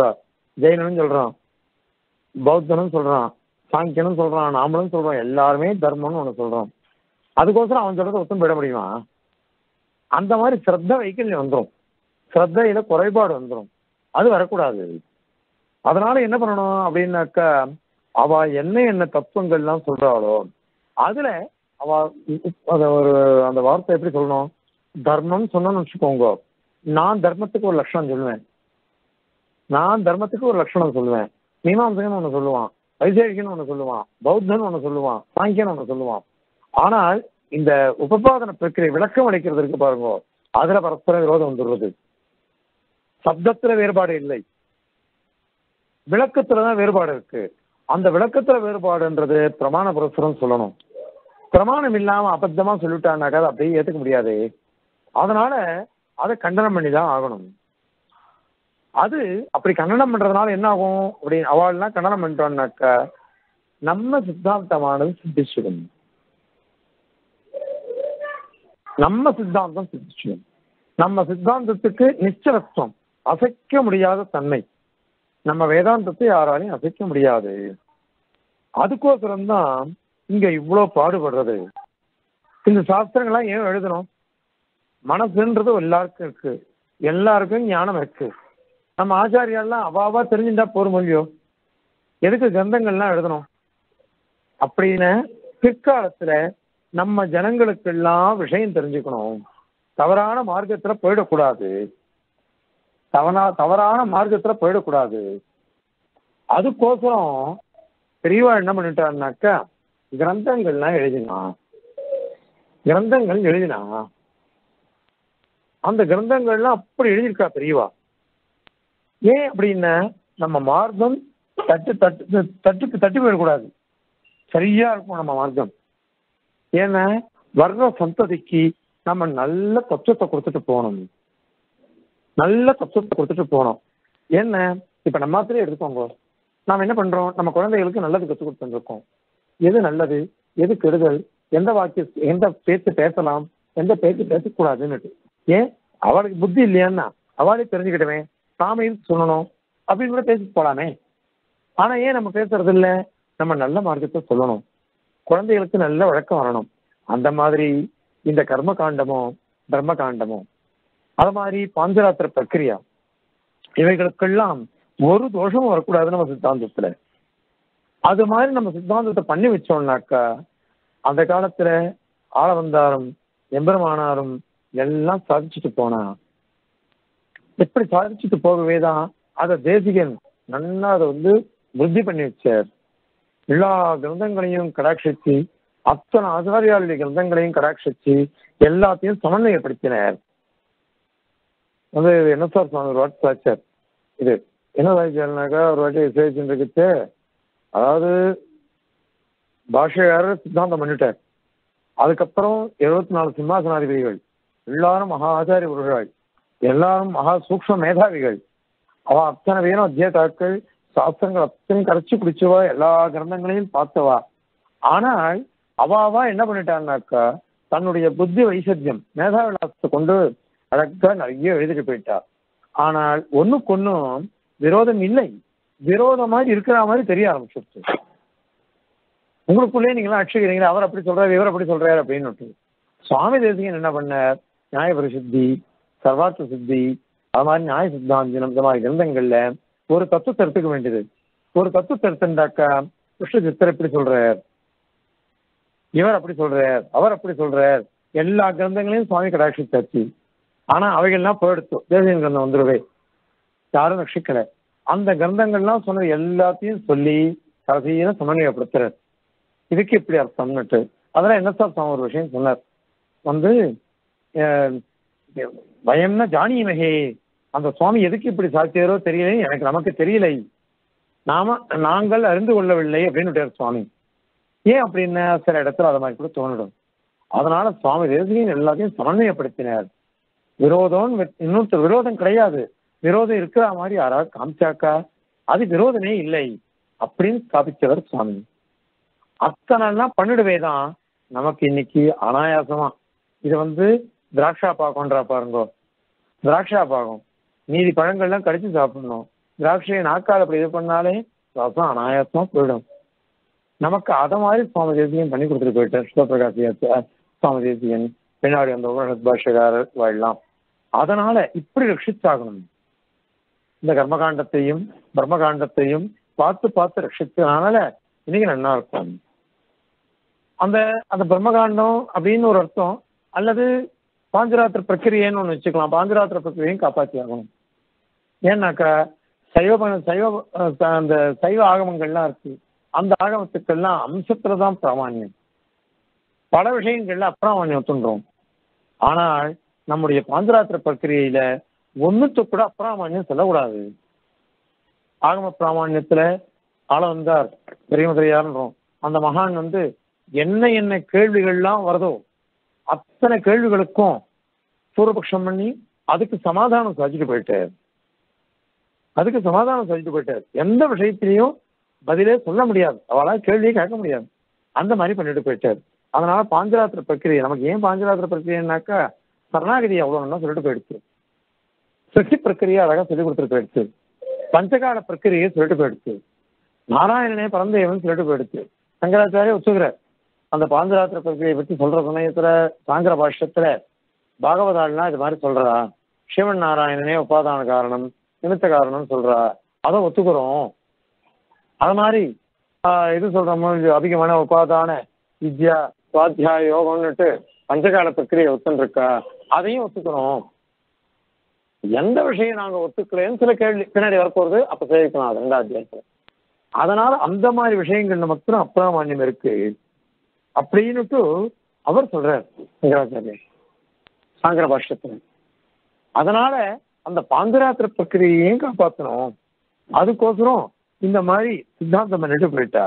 ஜெயினனும் சொல்றான் பௌத்தனும் சொல்றான் சாங்கியனும் சொல்றான் நாமளும் சொல்றோம் எல்லாருமே தர்மம்னு ஒண்ணு சொல்றோம் அதுக்கோசரம் அவன் சொல்றதை ஒத்தும் விட முடியுமா அந்த மாதிரி சிரத்த வைக்கல் வந்துடும் சிரத்தையில குறைபாடு வந்துடும் அது வரக்கூடாது அதனால என்ன பண்ணணும் அப்படின்னாக்கா அவ என்ன என்ன தத்துவங்கள்லாம் சொல்றாளோ அதுல அவ அத ஒரு அந்த வார்த்தை எப்படி சொல்லணும் தர்மம் சொன்னோம்னு வச்சுக்கோங்க நான் தர்மத்துக்கு ஒரு லட்சணம் சொல்லுவேன் நான் தர்மத்துக்கு ஒரு லட்சணம் சொல்லுவேன் மீமாம்சகன் ஒண்ணு சொல்லுவான் வைசேகிகன் ஒண்ணு சொல்லுவான் பௌத்தன் ஒண்ணு சொல்லுவான் சாங்கியன் ஒண்ணு சொல்லுவான் ஆனால் இந்த உபபாதன பிரக்கிரியை விளக்கம் அளிக்கிறது இருக்கு பாருங்க அதுல பரஸ்பர விரோதம் வந்துடுறது சப்தத்துல வேறுபாடு இல்லை விளக்கத்துலதான் வேறுபாடு இருக்கு அந்த விளக்கத்துல வேறுபாடுன்றது பிரமாண புரஸ்பரம் சொல்லணும் பிரமாணம் இல்லாம அபத்தமா சொல்லிட்டான்னாக்கா அதை அப்படியே ஏத்துக்க முடியாது அதனால அதை கண்டனம் பண்ணி தான் ஆகணும் அது அப்படி கண்டனம் பண்றதுனால என்ன ஆகும் அப்படி அவாள்லாம் கண்டனம் பண்ணிட்டோம்னாக்கா நம்ம சித்தாந்தமானது சித்திச்சிடும் நம்ம சித்தாந்தம் சித்திச்சிடும் நம்ம சித்தாந்தத்துக்கு நிச்சலத்துவம் அசைக்க முடியாத தன்மை நம்ம வேதாந்தத்தை யாராலையும் அசைக்க முடியாது அதுக்கோசரம் தான் இங்க இவ்வளவு பாடுபடுறது இந்த சாஸ்திரங்கள்லாம் ஏன் எழுதணும் மனசுன்றது எல்லாருக்கும் இருக்கு எல்லாருக்கும் ஞானம் இருக்கு நம்ம ஆச்சாரியாலாம் அவாவா தெரிஞ்சுட்டா போரும் இல்லையோ எதுக்கு கிரந்தங்கள்லாம் எழுதணும் அப்படின்னு பிற்காலத்துல நம்ம ஜனங்களுக்கெல்லாம் விஷயம் தெரிஞ்சுக்கணும் தவறான மார்க்கத்துல போயிடக்கூடாது தவறா தவறான மார்க்கத்துல போயிடக்கூடாது அதுக்கோசரம் பெரியவா என்ன பண்ணிட்டாருனாக்கா கிரந்தங்கள்லாம் எழுதினா கிரந்தங்கள் எழுதினா அந்த கிரந்தங்கள்லாம் அப்படி எழுதியிருக்கா பெரியவா ஏன் அப்படின்னா நம்ம மார்க்கம் தட்டு தட்டு தட்டுக்கு தட்டி போயிடக்கூடாது சரியா இருக்கும் நம்ம மார்க்கம் ஏன்னா வர்ற சந்ததிக்கு நம்ம நல்ல தத்துவத்தை கொடுத்துட்டு போகணும் நல்ல தத்துவத்தை கொடுத்துட்டு போகணும் என்ன இப்ப நம்ம மாத்திரே எடுத்துக்கோங்க நாம என்ன பண்றோம் நம்ம குழந்தைகளுக்கு நல்லது கற்றுக் கொடுத்துருக்கோம் எது நல்லது எது கெடுதல் எந்த வாக்கிய எந்த பேச்சு பேசலாம் எந்த பேச்சு பேசக்கூடாதுன்னு ஏன் அவளுக்கு புத்தி இல்லையான்னா அவளே தெரிஞ்சுக்கிட்டவே நாம எதுக்கு சொல்லணும் அப்படின்னு கூட பேசிட்டு போலாமே ஆனா ஏன் நம்ம பேசுறது இல்ல நம்ம நல்ல மார்க்கத்தை சொல்லணும் குழந்தைகளுக்கு நல்ல வழக்கம் வரணும் அந்த மாதிரி இந்த கர்ம காண்டமோ தர்ம காண்டமோ அது மாதிரி பாஞ்சராத்திர பிரக்கிரியா இவைகளுக்கெல்லாம் ஒரு தோஷமும் வரக்கூடாது நம்ம சித்தாந்தத்துல அது மாதிரி நம்ம சித்தாந்தத்தை பண்ணி வச்சோம்னாக்கா அந்த காலத்துல ஆளவந்தாரும் எம்பெருமானாரும் எல்லாம் சாதிச்சுட்டு போனா எப்படி சாதிச்சுட்டு போகவே தான் அதை தேசிகன் நன்னா அதை வந்து விருத்தி பண்ணி வச்சார் எல்லா கிரந்தங்களையும் கடாட்சிச்சு அத்தனை ஆச்சாரியாளுடைய கிரந்தங்களையும் கடாட்சிச்சு எல்லாத்தையும் சமன்வயப்படுத்தினார் வந்து என்ன சார் சுவாமி ஒரு வாட்டி சாச்சார் இது என்ன சாய்ச்சாருனாக்கா ஒரு வாட்டி விசேஷிச்சுட்டு அதாவது பாஷையாரர் சித்தாந்தம் பண்ணிட்டார் அதுக்கப்புறம் எழுபத்தி நாலு சிம்மாசனாதிபதிகள் எல்லாரும் மகா ஆச்சாரிய புருஷர்கள் எல்லாரும் மகா சூக்ம மேதாவிகள் அவ அத்தனை பேரும் அத்தியதாக்கள் சாஸ்திரங்கள் அத்தனையும் கரைச்சி குடிச்சவா எல்லா கிரந்தங்களையும் பார்த்தவா ஆனால் அவாவா என்ன பண்ணிட்டான்னாக்கா தன்னுடைய புத்தி வைசத்தியம் மேதாவிலாசத்தை கொண்டு அழகா நிறைய எழுதிட்டு போயிட்டா ஆனால் ஒண்ணுக்கு ஒண்ணும் விரோதம் இல்லை விரோதம் மாதிரி இருக்கிற மாதிரி தெரிய ஆரம்பிச்சிருச்சு உங்களுக்குள்ளே நீங்களாம் அடிச்சுக்கிறீங்க அவர் அப்படி சொல்றாரு இவர் அப்படி சொல்றாரு அப்படின்னு சுவாமி தேசிகன் என்ன பண்ணார் நியாய பரிசுத்தி சர்வார்த்த சித்தி அது மாதிரி நியாய சித்தாந்தம் இந்த மாதிரி கிரந்தங்கள்ல ஒரு தத்துவத்தை எடுத்துக்க வேண்டியது ஒரு தத்துவத்தை எடுத்துட்டாக்கா கிருஷ்ண சித்தர் எப்படி சொல்றார் இவர் அப்படி சொல்றார் அவர் அப்படி சொல்றார் எல்லா கிரந்தங்களையும் சுவாமி கடாட்சித்தாச்சு ஆனா அவைகள்லாம் போயிடுத்து தேசியன் கிரந்தம் வந்துருவே யாரும் ரட்சிக்கல அந்த கிரந்தங்கள்லாம் சொன்னது எல்லாத்தையும் சொல்லி கடைசியில சமன்வயப்படுத்துறார் இதுக்கு இப்படி அர்த்தம்னுட்டு அதெல்லாம் என்ன சார் சுவாமி ஒரு விஷயம் சொன்னார் வந்து பயம்னா ஜானியமகே அந்த சுவாமி எதுக்கு இப்படி சாத்தியாரோ தெரியல எனக்கு நமக்கு தெரியலை நாம நாங்கள் அறிந்து கொள்ளவில்லை அப்படின்னு சுவாமி ஏன் அப்படின்னா சில இடத்துல அது மாதிரி கூட தோணிடும் அதனால சுவாமி தேசிகன் எல்லாத்தையும் சமன்வயப்படுத்தினார் விரோதம் இன்னொருத்தர் விரோதம் கிடையாது விரோதம் இருக்கிற மாதிரி யாராவது காமிச்சாக்கா அது விரோதமே இல்லை அப்படின்னு ஸ்தாபிச்சவர் சுவாமி அத்தனைலாம் பண்ணிடுவே தான் நமக்கு இன்னைக்கு அனாயாசமா இது வந்து திராட்சா பாகம்ன்றா பாருங்க திராட்சா பாகம் மீதி பழங்கள்லாம் கடிச்சு சாப்பிடணும் திராட்சையை நாக்கால் அப்படி இது பண்ணாலே ரசம் அனாயாசமா போயிடும் நமக்கு அதை மாதிரி சுவாமி தேசியன் பண்ணி கொடுத்துட்டு போயிட்டார் சிவபிரகாசிய சுவாமி தேசியன் பின்னாடி அந்த உபனிஷத் பாஷகாரர் வாழலாம் அதனால இப்படி ரட்சிச்சாகணும் இந்த கர்மகாண்டத்தையும் பிரம்மகாண்டத்தையும் பார்த்து பார்த்து ரட்சித்ததுனால இன்னைக்கு நல்லா இருக்கும் அந்த அந்த பிரம்மகாண்டம் அப்படின்னு ஒரு அர்த்தம் அல்லது பாஞ்சராத்திர பிரக்கிரியன்னு ஒன்று வச்சுக்கலாம் பாஞ்சராத்திர பிரக்கிரியும் காப்பாற்றி ஆகணும் ஏன்னாக்கா சைவ ப- சைவ அஹ், அந்த சைவ ஆகமங்கள்லாம் இருக்கு அந்த ஆகமத்துக்கெல்லாம் அம்சத்துல தான் பிராமான்யம் பல விஷயங்கள்ல அப்பிராமான்யம் ஒத்துன்றோம் ஆனால் நம்முடைய பாஞ்சராத்திர பிரக்கிரியையில ஒண்ணுத்து கூட அப்பிராமான்யம் சொல்லக்கூடாது ஆகம பிராமான்யத்துல ஆள வந்தார் பெரியமதுரையார்ன்றோம் அந்த மகான் வந்து என்ன என்ன கேள்விகள்லாம் வருதோ அத்தனை கேள்விகளுக்கும் பூர்வபக்ஷம் பண்ணி அதுக்கு சமாதானம் சாதிச்சுட்டு போயிட்டார் அதுக்கு சமாதானம் சாதிச்சுட்டு போயிட்டார் எந்த விஷயத்திலையும் பதிலே சொல்ல முடியாது அவளால கேள்வியே கேட்க முடியாது அந்த மாதிரி பண்ணிட்டு போயிட்டார் அதனால பாஞ்சராத்திர பிரக்கிரியை நமக்கு ஏன் பாஞ்சராத்திர பிரக்கிரியன்னாக்கா சரணாகதி அவ்வளவு நல்லா சொல்லிட்டு போயிடுச்சு சிருஷ்டி பிரக்கிரியை அழகா சொல்லி கொடுத்துட்டு போயிடுச்சு பஞ்சகால பிரக்கிரியை சொல்லிட்டு போயிடுச்சு நாராயணனே பரந்தேவன் சொல்லிட்டு போயிடுச்சு சங்கராச்சாரிய ஒத்துக்கிறார் அந்த பாஞ்சராத்திர பிரக்கிரியை பத்தி சொல்ற சமயத்துல சாங்கர பாஷ்யத்துல பாகவதாள்னா இது மாதிரி சொல்றா சிவன் நாராயணனே உபாதான காரணம் நிமித்த காரணம் சொல்றா அதை ஒத்துக்கிறோம் அது மாதிரி ஆஹ், இது சொல்றோமோ இது அதிகமான உபாதான வித்யா சுவாத்தியாய யோகம்னுட்டு பஞ்சகால பிரக்கிரியை ஒத்துன்னு இருக்கா அதையும் ஒத்துக்கிறோம் எந்த விஷயம் நாங்க ஒத்துக்கலைன்னு சில கேள்வி பின்னாடி வரப்போறது அப்ப சேவிக்கலாம் அது ரெண்டாவது அத்தியாயத்துல அதனால அந்த மாதிரி விஷயங்கள் நமக்கு அப்பிராமான்யம் இருக்கு அப்படின்னுட்டு அவர் சொல்றார் சங்கராச்சாரியர் சாங்கர பாஷ்யத்துல அதனால அந்த பாந்தராத்திர பிரக்கிரியையும் காப்பாற்றணும் அதுக்கோசரம் இந்த மாதிரி சித்தாந்தம் பண்ணிட்டு போயிட்டா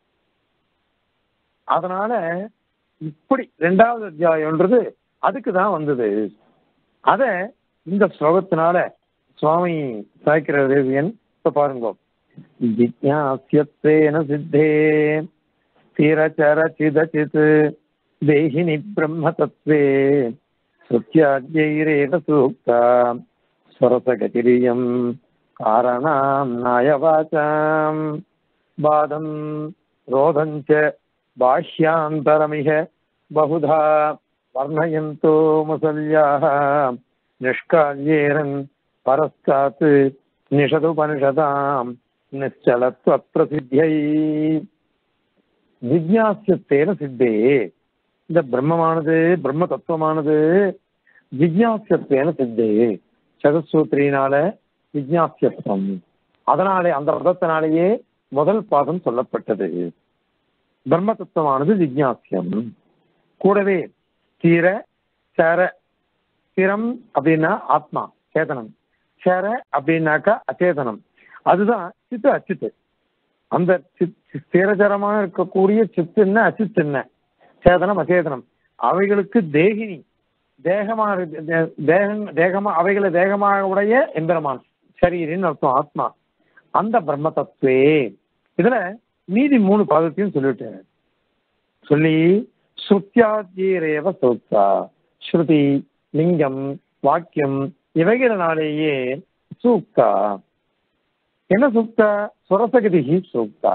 அதனால இப்படி ரெண்டாவது அத்தியாயம்ன்றது அதுக்கு தான் வந்தது அத இந்த ஸ்லோகத்தினால சுவாமி சாய்க்கிற தேவியன் இப்ப பாருங்க ஜிஜாசியத்வேன சித்தே ஸ்திரச்சரச்சிதச்சித் தேகினி பிரம்ம தத்வே சுத்தியாத்யைரேவ சூக்தா ஸ்வரசகதிரியம் காரணாம் நாயவாச்சாம் பாதம் ரோதஞ்ச பாஹ்யாந்தரமிக பகுதா வர்ணயந்தோ முசல்யாः நிஷ்கால்யேரன் பரஸ்தாத் நிஷதுபனிஷதாம் நிச்சலத்வ பிரசித்தியை ஜிக்யாசியத்தேன சித்தே இந்த பிரம்மமானது பிரம்ம தத்துவமானது ஜிக்யாசியத்தேன சித்தே சதசூத்திரியினால ஜிக்யாசியத்துவம் அதனாலே அந்த பதத்தினாலேயே முதல் பாதம் சொல்லப்பட்டது பிரம்ம தத்துவமானது ஜிக்யாசியம் கூடவே ஸ்திர சர ஸ்திரம் அப்படின்னா ஆத்மா சேதனம் சர அப்படின்னாக்கா அச்சேதனம் அதுதான் சித்து அச்சித்து அந்த சித் ஸ்திரஜரமா இருக்கக்கூடிய சித்துன்ன அச்சித்துன்ன சேதனம் அச்சேதனம் அவைகளுக்கு தேகினி தேகமாக தே- தேகம் தேகமா அவைகளை தேகமாக உடைய எந்திரமான் சரீரின்னு அர்த்தம் ஆத்மா அந்த பிரம்ம தத்துவே இதுல மீதி மூணு பாதத்தையும் சொல்லிவிட்டேன் சொல்லி ஸ்ருத்தியாத்யேரேவ சூக்தா ஸ்ருதி லிங்கம் வாக்கியம் இவைகளினாலேயே சூக்தா என்ன சூக்தா சுரசகதி சூக்தா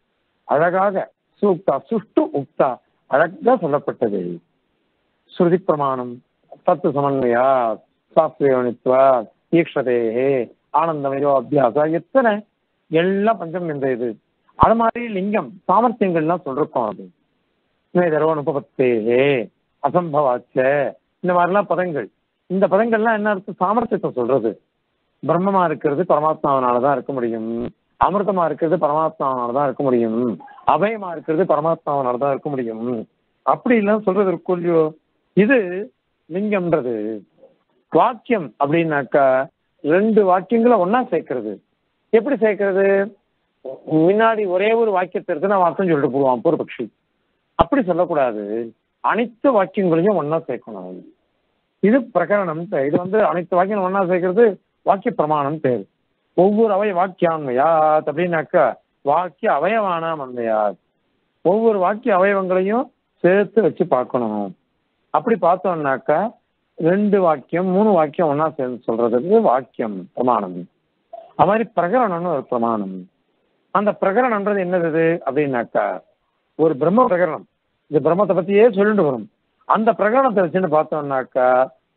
அழகாக சூக்தா சுஷ்டு உக்தா அழகா சொல்லப்பட்டது ஸ்ருதி பிரமாணம் தத்து சமன்வயா சாஸ்திரயோனித்வா ஈக்ஷதே ஆனந்தமயோ அபியாசா எத்தனை எல்லாம் பஞ்சம் இந்த இது அது மாதிரி லிங்கம் சாமர்த்தியங்கள்லாம் சொல்லிருக்கோம் அது மேதரோ அனுபவத்தேகே அசம்பவாச்ச இந்த மாதிரிலாம் பதங்கள் இந்த பதங்கள்லாம் என்ன அர்த்தம் சாமர்த்தியத்தை சொல்றது பிரம்மமா இருக்கிறது பரமாத்மாவனால தான் இருக்க முடியும் அமிர்தமா இருக்கிறது பரமாத்மாவனால தான் இருக்க முடியும் அபயமா இருக்கிறது பரமாத்மாவனால தான் இருக்க முடியும் அப்படி எல்லாம் சொல்றது இருக்கும் இல்லையோ இது லிங்கம்ன்றது வாக்கியம் அப்படின்னாக்கா ரெண்டு வாக்கியங்களை ஒண்ணா சேர்க்கிறது எப்படி சேர்க்கிறது முன்னாடி ஒரே ஒரு வாக்கியத்தை இருக்கு நான் அர்த்தம் சொல்லிட்டு போடுவான் பூர்வபக்ஷி அப்படி சொல்லக்கூடாது அனைத்து வாக்கியங்களையும் ஒண்ணா சேர்க்கணும் இது பிரகரணம் பேர். இது வந்து அனைத்து வாக்கியம் ஒண்ணா சேர்க்கிறது வாக்கிய பிரமாணம் பேர் ஒவ்வொரு அவை வாக்கியான்மையாத் அப்படின்னாக்கா வாக்கிய அவயவானாம் அன்மையாத் ஒவ்வொரு வாக்கிய அவயவங்களையும் சேர்த்து வச்சு பார்க்கணும் அப்படி பார்த்தோம்னாக்கா ரெண்டு வாக்கியம் மூணு வாக்கியம் ஒண்ணா சேர்ந்து சொல்றதுக்கு வாக்கியம் பிரமாணம் அது மாதிரி பிரகரணம்னு ஒரு பிரமாணம் அந்த பிரகரணம்ன்றது என்னது அப்படின்னாக்கா ஒரு பிரம்ம பிரகரணம் இந்த பிரம்மத்தை பத்தியே சொல்லிட்டு வரும் அந்த பிரகரணத்தை வச்சுன்னு பார்த்தோம்னாக்கா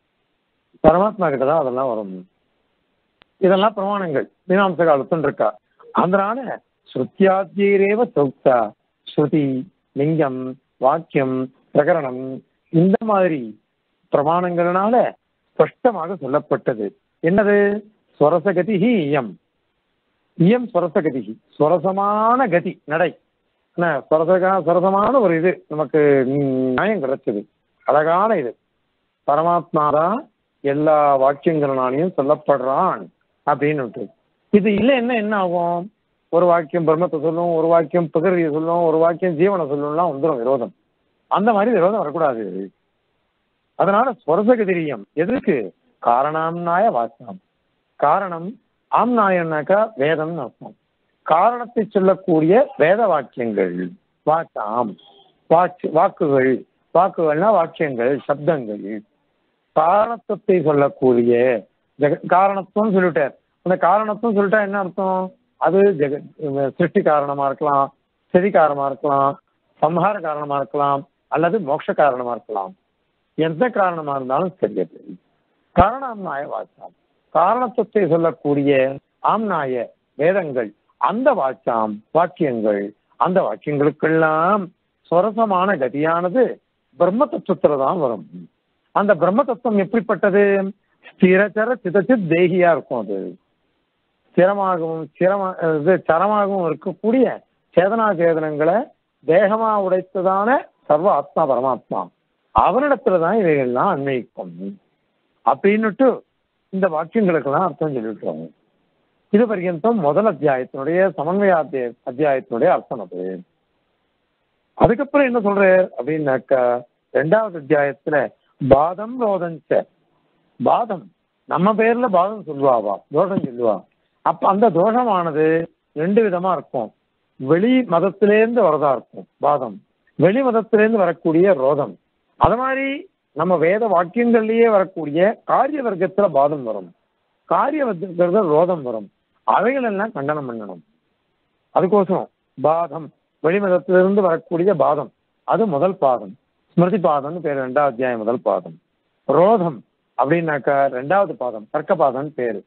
பரமாத்மா கிட்ட தான் அதெல்லாம் வரும் இதெல்லாம் பிரமாணங்கள் மீனாம்ச காலத்துன்னு இருக்கா அதனால ஸ்ருத்தியாத்தியரேவ சௌக்தா ஸ்ருதி லிங்கம் வாக்கியம் பிரகரணம் இந்த மாதிரி பிரமாணங்களால ஸ்பஷ்டமாக சொல்லப்பட்டது என்னது ஸ்வரசகதி இயம் இயம் ஸ்வரசகதி ஸ்வரசமான கதி நடை என்ன ஸ்வரசக ஸ்வரசமான ஒரு இது நமக்கு நியாயம் கிடைச்சது அழகான இது பரமாத்மா தான் எல்லா வாக்கியங்களாலையும் சொல்லப்படுறான் அப்படின்னு இது இல்லை என்ன என்ன ஆகும் ஒரு வாக்கியம் பிரம்மத்தை சொல்லும் ஒரு வாக்கியம் பிரகிருதியை சொல்லும் ஒரு வாக்கியம் ஜீவனை சொல்லும்லாம் வந்துடும் விரோதம் அந்த மாதிரி விரோதம் வரக்கூடாது அதனால ஸ்வரசகதிரியம் எதற்கு காரணாம்னாய வாக்கியம் காரணம் ஆம்நாயம்னாக்கா வேதம்னு அர்த்தம் காரணத்தை சொல்லக்கூடிய வேத வாக்கியங்கள் வாக்காம் வாக்கு வாக்குகள் வாக்குகள்னா வாக்கியங்கள் சப்தங்கள் காரணத்துவத்தை சொல்லக்கூடிய ஜெக காரணத்துவம் சொல்லிட்டார் அந்த காரணத்துவம் சொல்லிட்டா என்ன அர்த்தம் அது ஜெக சிருஷ்டி காரணமா இருக்கலாம் செதி காரணமா இருக்கலாம் சம்ஹார காரணமா இருக்கலாம் அல்லது மோட்ச காரணமா இருக்கலாம் எந்த காரணமா இருந்தாலும் சரியது காரணாம்நாய வாச்சாம் காரணத்துவத்தை சொல்லக்கூடிய ஆம்நாய வேதங்கள் அந்த வாச்சாம் வாக்கியங்கள் அந்த வாக்கியங்களுக்கெல்லாம் சுரசமான கதியானது பிரம்ம தத்துவத்துல தான் வரும் அந்த பிரம்ம தத்துவம் எப்படிப்பட்டது ஸ்திரச்சர சிதச்சித் தேகியா இருக்கும் அது ஸ்திரமாகவும் ஸ்திரமா இது சரமாகவும் இருக்கக்கூடிய சேதனா சேதனங்களை தேகமா உடைத்ததான சர்வ ஆத்மா பரமாத்மா அவனிடத்துல தான் இவைகள்லாம் அன்வயிக்கும் அப்படின்னுட்டு இந்த வாக்கியங்களுக்கெல்லாம் அர்த்தம் சொல்லிவிட்டோம் இது பர்யந்தம் முதல் அத்தியாயத்தினுடைய சமன்வய அத்திய- அத்தியாயத்தினுடைய அர்த்தம் அது அதுக்கப்புறம் என்ன சொல்றார் அப்படின்னாக்கா ரெண்டாவது அத்தியாயத்துல பாதம் ரோதஞ்ச பாதம் நம்ம பேர்ல பாதம் சொல்லுவாவா தோஷம் சொல்லுவா அப்ப அந்த தோஷமானது ரெண்டு விதமா இருக்கும் வெளி மதத்திலேருந்து வரதா இருக்கும் பாதம் வெளி மதத்திலேருந்து வரக்கூடிய ரோதம் அது மாதிரி நம்ம வேத வாக்கியங்கள்லயே வரக்கூடிய காரிய வர்க்கத்துல பாதம் வரும் காரிய வர்க்கத்துல ரோதம் வரும் அவைகள் எல்லாம் கண்டனம் பண்ணணும் அதுக்கோசரம் பாதம் வெளிமதத்திலிருந்து வரக்கூடிய பாதம் அது முதல் பாதம் ஸ்மிருதி பாதம்னு பேர் ரெண்டாவது அத்தியாயம் முதல் பாதம் ரோதம் அப்படின்னாக்கா ரெண்டாவது பாதம் தர்க்க பாதம்னு பேரு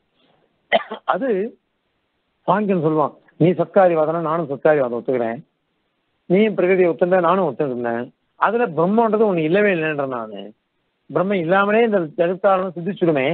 அது சாங்கியன் சொல்லுவான் நீ சத்காரி வாதனா நானும் சத்காரி வாதம் ஒத்துக்கிறேன் நீ பிரகதியை ஒத்துந்த நானும் ஒத்துருந்தேன் அதுல பிரம்மன்றது ஒண்ணு இல்லவே இல்லைன்ற நானு பிரம்மம் இல்லாமலே இந்த ஜெகத்தாரணம் சித்திச்சுடுமே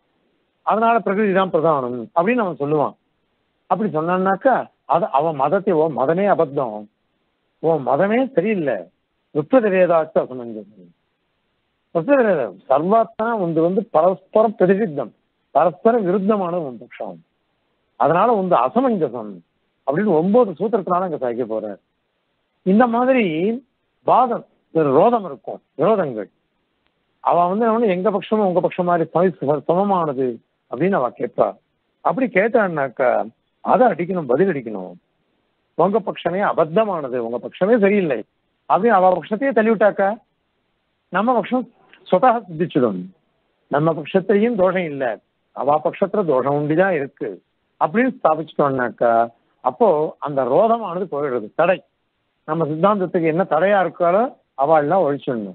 அதனால பிரகிருதி தான் பிரதானம் அப்படின்னு அவன் சொல்லுவான் அப்படி சொன்னான்னாக்கா அது அவன் மதத்தை ஓ மதமே அபத்தம் ஓ மதமே சரியில்லை விப்ரதவேதாச்சு அசமஞ்சம் விப்ரதவேதம் சர்வாத்மா ஒன்று வந்து பரஸ்பரம் பிரதிசித்தம் பரஸ்பர விருத்தமான ஒரு பட்சம் அதனால வந்து அசமஞ்சசம் அப்படின்னு ஒன்பது சூத்திரத்தினால அங்க சாய்க்க போறார் இந்த மாதிரி வாதம் ஒரு ரோதம் இருக்கும் விரோதங்கள் அவ வந்து அவனு எங்க பட்சமும் உங்க பட்சம் மாதிரி சம- சமமானது அப்படின்னு அவ கேட்பா அப்படி கேட்டான்னாக்கா அதை அடிக்கணும் பதில் அடிக்கணும் உங்க பட்சமே அபத்தமானது உங்க பட்சமே சரியில்லை அப்படின்னு அவ பட்சத்தையே தள்ளிவிட்டாக்கா நம்ம பட்சம் சொதாக சித்திச்சிடும் நம்ம பட்சத்திலையும் தோஷம் இல்லை அவ பட்சத்துல தோஷம் உண்டிதான் இருக்கு அப்படின்னு ஸ்தாபிச்சிட்டோம்னாக்கா அப்போ அந்த ரோதமானது போயிடுறது தடை நம்ம சித்தாந்தத்துக்கு என்ன தடையா இருக்காலோ அவள்லாம் ஒழிச்சிடணும்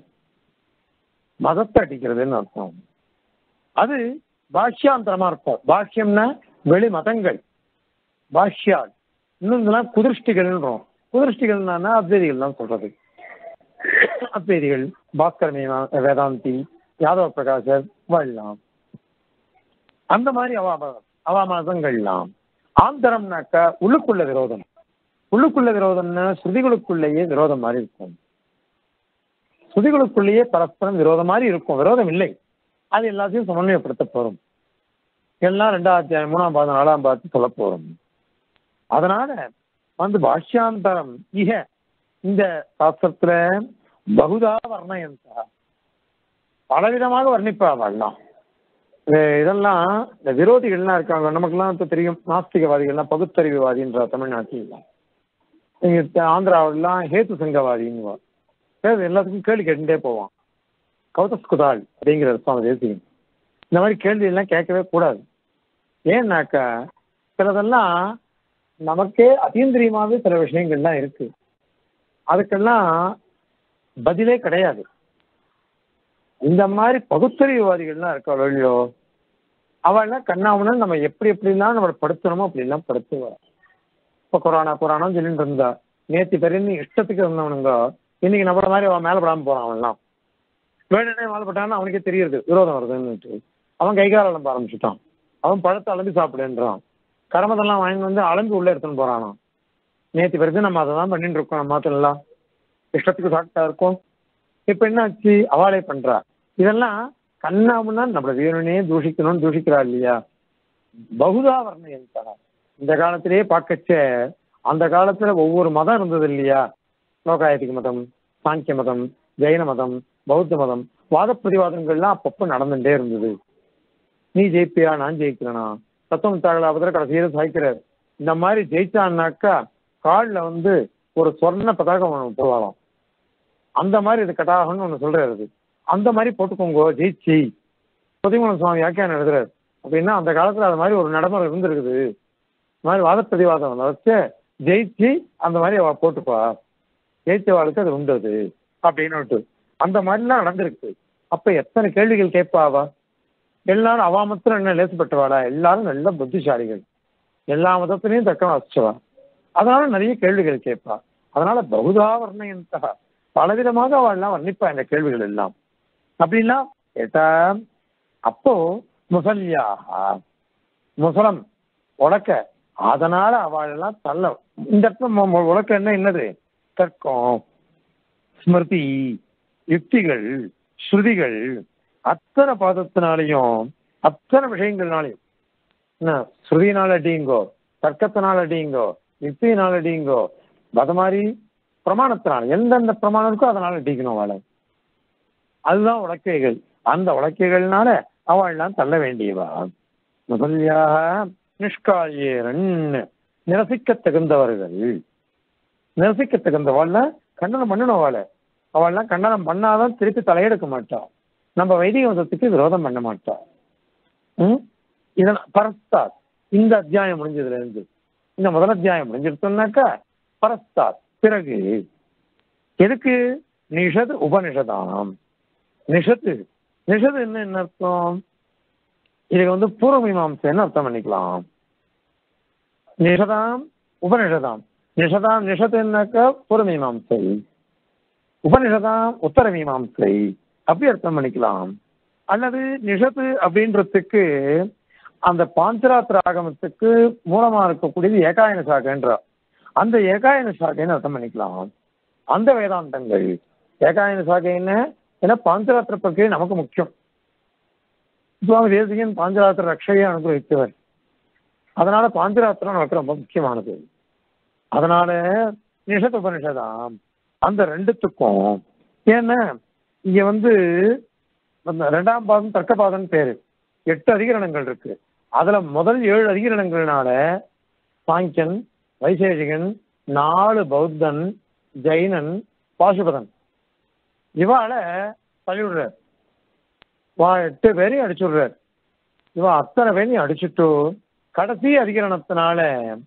மதத்தை அடிக்கிறதுன்னு அர்த்தம் அது பாஷ்யாந்தரமா இருக்கும் பாஷ்யம்னா வெளி மதங்கள் பாஷ்யால் இன்னும் இதெல்லாம் குதிருஷ்டிகள்ன்றோம் குதிருஷ்டிகள்னா அத்வைதிகள் தான் சொல்றது அத்வைதிகள் பாஸ்கர் மீனா வேதாந்தி யாதவ பிரகாசர் வாழலாம் அந்த மாதிரி அவா அவா மதங்கள்லாம் ஆந்தரம்னாக்கா உள்ளுக்குள்ள விரோதம் உள்ளுக்குள்ள விரோதம்னா ஸ்ருதிகளுக்குள்ளேயே விரோதம் மாதிரி இருக்கும் ஸ்ருதிகளுக்குள்ளேயே பரஸ்பரம் விரோதம் மாதிரி இருக்கும் விரோதம் இல்லை அது எல்லாத்தையும் சமன்வயப்படுத்த போறோம் எல்லாம் ரெண்டாம் அத்தியாயம் மூணாம் பாதம் நாலாம் பாதத்து சொல்ல போறோம் அதனால வந்து பாஷ்யாந்தரம் இக இந்த சாஸ்திரத்துல பகுதா வர்ணயந்தா பலவிதமாக வர்ணிப்பா அவள்லாம் இது இதெல்லாம் இந்த விரோதிகள்லாம் இருக்காங்க நமக்கெல்லாம் இப்ப தெரியும் நாஸ்திகவாதிகள்லாம் பகுத்தறிவுவாதின்ற தமிழ்நாட்டில் இங்க ஆந்திராவிலாம் ஹேத்து சங்கவாதின்னு பேர் எல்லாத்துக்கும் கேள்வி கேட்டுட்டே போவான் கௌதஸ்குதாள் அப்படிங்கிற சுவாமி தேசியம் இந்த மாதிரி கேள்வி எல்லாம் கேட்கவே கூடாது ஏன்னாக்கா சிலதெல்லாம் நமக்கே அதீந்திரியமாவே சில விஷயங்கள்லாம் இருக்கு அதுக்கெல்லாம் பதிலே கிடையாது இந்த மாதிரி பகுத்தறிவுவாதிகள்லாம் இருக்கா இல்லையோ அவள்லாம் கண்ணாமன்னு நம்ம எப்படி எப்படிலாம் நம்மளை படுத்தணுமோ அப்படிலாம் படுத்துவா இப்போ கொரோனா கொரோனான்னு சொல்லிட்டு இருந்தா நேற்று பெரிய இஷ்டத்துக்கு இருந்தவனுங்க இன்னைக்கு நம்மள மாதிரி அவன் மேலே படாம போறான் அவன்லாம் வேணுனே மேலே பட்டான்னு அவனுக்கே தெரியுது விரோதம் வருதுன்னு அவன் கை கால அலம்ப ஆரம்பிச்சுட்டான் அவன் பழத்தை அலம்பி சாப்பிடுன்றான் கரமதெல்லாம் வாங்கி வந்து அலம்பி உள்ள எடுத்துன்னு போறானா நேற்று பிறகு நம்ம அதை தான் பண்ணிட்டு இருக்கோம் நம்ம மாத்தலாம் இஷ்டத்துக்கு சாப்பிட்டா இருக்கோம் இப்ப என்ன ஆச்சு அவாளே பண்றா இதெல்லாம் கண்ணாமுன்னா நம்மள வேணும்னே தூஷிக்கணும்னு தூஷிக்கிறா இல்லையா பகுதா வர்ணயந்தா இந்த காலத்திலேயே பார்க்கச்ச அந்த காலத்துல ஒவ்வொரு மதம் இருந்தது இல்லையா லோகாயத்திக மதம் சாங்கிய மதம் ஜெயின மதம் பௌத்த மதம் வாத பிரதிவாதங்கள்லாம் அப்பப்போ நடந்துட்டே இருந்தது நீ ஜெயிப்பியா நான் ஜெயிக்கிறேனா தத்துவம் தாகலாபத்துல கடைசியில சாய்க்கிறார் இந்த மாதிரி ஜெயிச்சான்னாக்கா காலில் வந்து ஒரு சொர்ண பதாகம் ஒன்று போடலாம் அந்த மாதிரி இது கட்டாகம்னு ஒன்று சொல்றாரு அந்த மாதிரி போட்டுக்கோங்க ஜெயிச்சி பதிமூணு சுவாமி வியாக்கியானம் எழுதுறாரு அப்படின்னா அந்த காலத்துல அது மாதிரி ஒரு நடைமுறை இருந்திருக்குது இந்த மாதிரி வாத பிரதிவாதம் வச்சு ஜெயிச்சு அந்த மாதிரி அவ போட்டுப்பா ஜெயிச்சவாளுக்கு அது உண்டு அது அப்படின்னு அந்த மாதிரிலாம் நடந்திருக்கு அப்ப எத்தனை கேள்விகள் கேட்பாவா எல்லாரும் அவா மாத்திரம் என்ன லேசப்பட்டவாளா எல்லாரும் நல்ல புத்திசாலிகள் எல்லா மதத்திலையும் தக்க வச்சவா அதனால நிறைய கேள்விகள் கேட்பா அதனால பகுதா வர்ணயந்தகா பலவிதமாக அவள்லாம் வர்ணிப்பா இந்த கேள்விகள் எல்லாம் அப்படின்னா கேட்டா அப்போ முசல்யாக முசலம் உலக்க அதனால அவளெல்லாம் தள்ள இந்த இடத்துல உலக்க என்ன என்னது தர்க்கம் ஸ்மிருதி யுக்திகள் ஸ்ருதிகள் அத்தனை பாதத்தினாலையும் அத்தனை விஷயங்கள்னாலையும் என்ன ஸ்ருதினால அடியுங்கோ தர்க்கத்தினால அடியுங்கோ யுக்தியினால அடியுங்கோ அது மாதிரி பிரமாணத்தினால எந்தெந்த பிரமாணம் இருக்கோ அதனால அடிக்கணும் அவளை அதுதான் உலக்கைகள் அந்த உலக்கைகள்னால அவள்லாம் தள்ள வேண்டியவா முதலியாக நிஷ்காயேரன் நிரசிக்க தகுந்தவர்கள் நிரசிக்க தகுந்தவாள்ல கண்டனம் பண்ணணும் அவளை அவள்லாம் கண்டனம் பண்ணாதான் திருப்பி தலையெடுக்க மாட்டான் நம்ம வைதிக மதத்துக்கு விரோதம் பண்ண மாட்டான் ம் இதன் பரஸ்தாத் இந்த அத்தியாயம் முடிஞ்சதுல இருந்து இந்த முதல் அத்தியாயம் முடிஞ்சிருத்தோம்னாக்கா பரஸ்தாத் பிறகு எதுக்கு நிஷத் உபனிஷதாம் நிஷத்து நிஷத்து என்ன என்ன அர்த்தம் இதுக்கு வந்து பூர்வ மீமாம்சைன்னு அர்த்தம் பண்ணிக்கலாம் நிஷதாம் உபனிஷதாம் நிஷதாம் நிஷத்து என்னக்கா பூர்வ மீமாம்சை உபனிஷதாம் உத்தர மீமாம்சை அப்படி அர்த்தம் பண்ணிக்கலாம் அல்லது நிஷத்து அப்படின்றதுக்கு அந்த பாஞ்சராத்திர ஆகமத்துக்கு மூலமா இருக்கக்கூடியது ஏகாயன சாகைன்ற அந்த ஏகாயன சாகைன்னு அர்த்தம் பண்ணிக்கலாம் அந்த வேதாந்தங்கள் ஏகாயன சாகை என்ன ஏன்னா பாஞ்சராத்திர பிரக்கிரியை நமக்கு முக்கியம் சுவாமி தேசிகன் பாஞ்சராத்திர ரக்ஷையை அனுபவித்தவர் அதனால பாஞ்சராத்திரம் நமக்கு ரொம்ப முக்கியமானது அதனால நிஷத் உபனிஷதாம் அந்த ரெண்டுத்துக்கும் ஏன்னா இங்க வந்து அந்த ரெண்டாம் பாதம் தர்க்க பாதம் பேரு எட்டு அதிகரணங்கள் இருக்கு அதுல முதல் ஏழு அதிகரணங்கள்னால சாங்கியன் வைசேஷிகன் நாலு பௌத்தன் ஜெயினன் பாசுபதன் இவாள தள்ளிவிடுறார் வா எட்டு பேரையும் அடிச்சுடுறார் இவன் அத்தனை பேரையும் அடிச்சுட்டு கடைசி அதிகரணத்தினால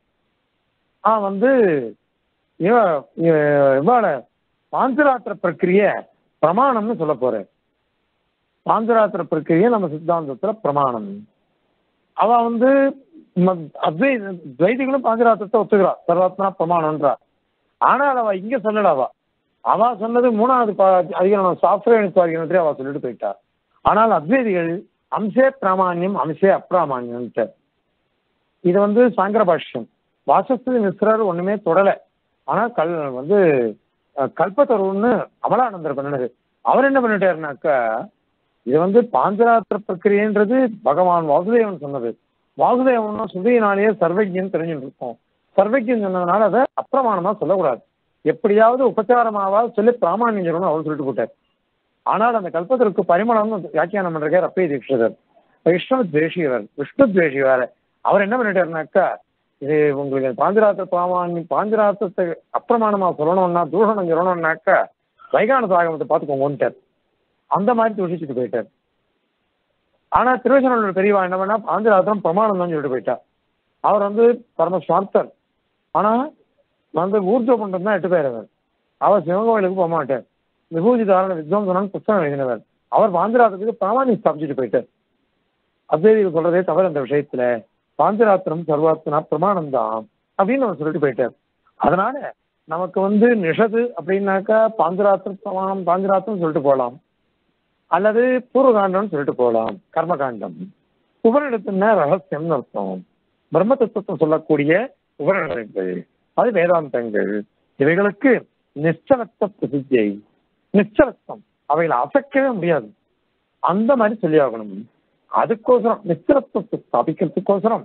ஆ வந்து இவ இவாள பாஞ்சராத்திர பிரக்கிரிய பிரமாணம்னு சொல்ல போறேன் பாஞ்சராத்திர பிரக்கிரிய நம்ம சித்தாந்தத்துல பிரமாணம் அவ வந்து அத்வை துவைதிகளும் பாஞ்சராத்திரத்தை ஒத்துக்கிறா சர்வாத்மனா பிரமாணம்ன்றா ஆனால் அவ இங்க சொல்லல அவ அவ சொன்னது மூணாவது அதிகரணம் சாஸ்திர அதிகரணத்திலே அவ சொல்லிட்டு போயிட்டா ஆனால் அத்வைதிகள் அம்சே பிராமான்யம் அம்சே அப்பிராமான்யம் இது வந்து சாங்கர பாஷ்யம் வாசஸ்தி மிஸ்ரர் ஒண்ணுமே தொடலை ஆனா கல் வந்து கல்பத்தருன்னு அமலானந்தர் பண்ணது அவர் என்ன பண்ணிட்டாருனாக்கா இது வந்து பாஞ்சராத்திர பிரக்கிரியன்றது பகவான் வாசுதேவன் சொன்னது வாசுதேவனும் சுதியினாலேயே சர்வஜன் தெரிஞ்சுட்டு இருக்கோம் சர்வஜன் சொன்னதுனால அதை அப்பிரமாணமா சொல்லக்கூடாது எப்படியாவது உபச்சாரமாவது சொல்லி பிராமணியம் சொல்லணும் அவர் சொல்லிட்டு போட்டார் ஆனால் அந்த கல்பத்திற்கு பரிமளம்னு வியாக்கியானம் பண்றார் அப்பே தீட்சிதர் விஷ்ணு துவேஷியவர் விஷ்ணு துவேஷியவர் அவர் என்ன பண்ணிட்டாருனாக்கா இது உங்களுக்கு பாஞ்சராத்திர பிராமணி பாஞ்சராத்திரத்தை அப்பிரமாணமா சொல்லணும்னா தூஷணம் சொல்லணும்னாக்கா வைகான சாகமத்தை பார்த்துக்கோங்கன்ட்டார் அந்த மாதிரி தூஷிச்சுட்டு போயிட்டார் ஆனா திருவசனோட பெரியவா என்ன பண்ணா பாஞ்சராத்திரம் பிரமாணம் தான் சொல்லிட்டு போயிட்டா அவர் வந்து பரம சுவார்த்தர் ஆனா வந்து ஊர்ஜோ பண்றது தான் எட்டு பேர் அவர் அவர் சிவன் கோயிலுக்கு போக மாட்டார் விபூதி தாரண வித்வாம்சனான்னு புத்தகம் எழுதினவர் அவர் பாஞ்சராத்திரத்துக்கு பிராமணி ஸ்தாபிச்சுட்டு போயிட்டார் அத்வைதிகள் சொல்றதே தவறு அந்த விஷயத்துல பாஞ்சராத்திரம் சர்வாத்மனா பிரமாணம் தான் அப்படின்னு அவர் சொல்லிட்டு போயிட்டார் அதனால நமக்கு வந்து நிஷது அப்படின்னாக்கா பாஞ்சராத்திரம் பிரமாணம் பாஞ்சராத்திரம் சொல்லிட்டு போகலாம் அல்லது பூர்வகாண்டம்னு சொல்லிட்டு போகலாம் கர்மகாண்டம் உபரிடத்துனா ரகசியம்னு அர்த்தம் பிரம்ம தத்துவத்தை சொல்லக்கூடிய உபரிடங்கள் அது வேதாந்தங்கள் இவைகளுக்கு நிச்சலத்த பிரசித்தியை நிச்சலத்தம் அவைகளை அசைக்கவே முடியாது அந்த மாதிரி சொல்லி ஆகணும் அதுக்கோசரம் நிச்சலத்துவத்தை ஸ்தாபிக்கிறதுக்கோசரம்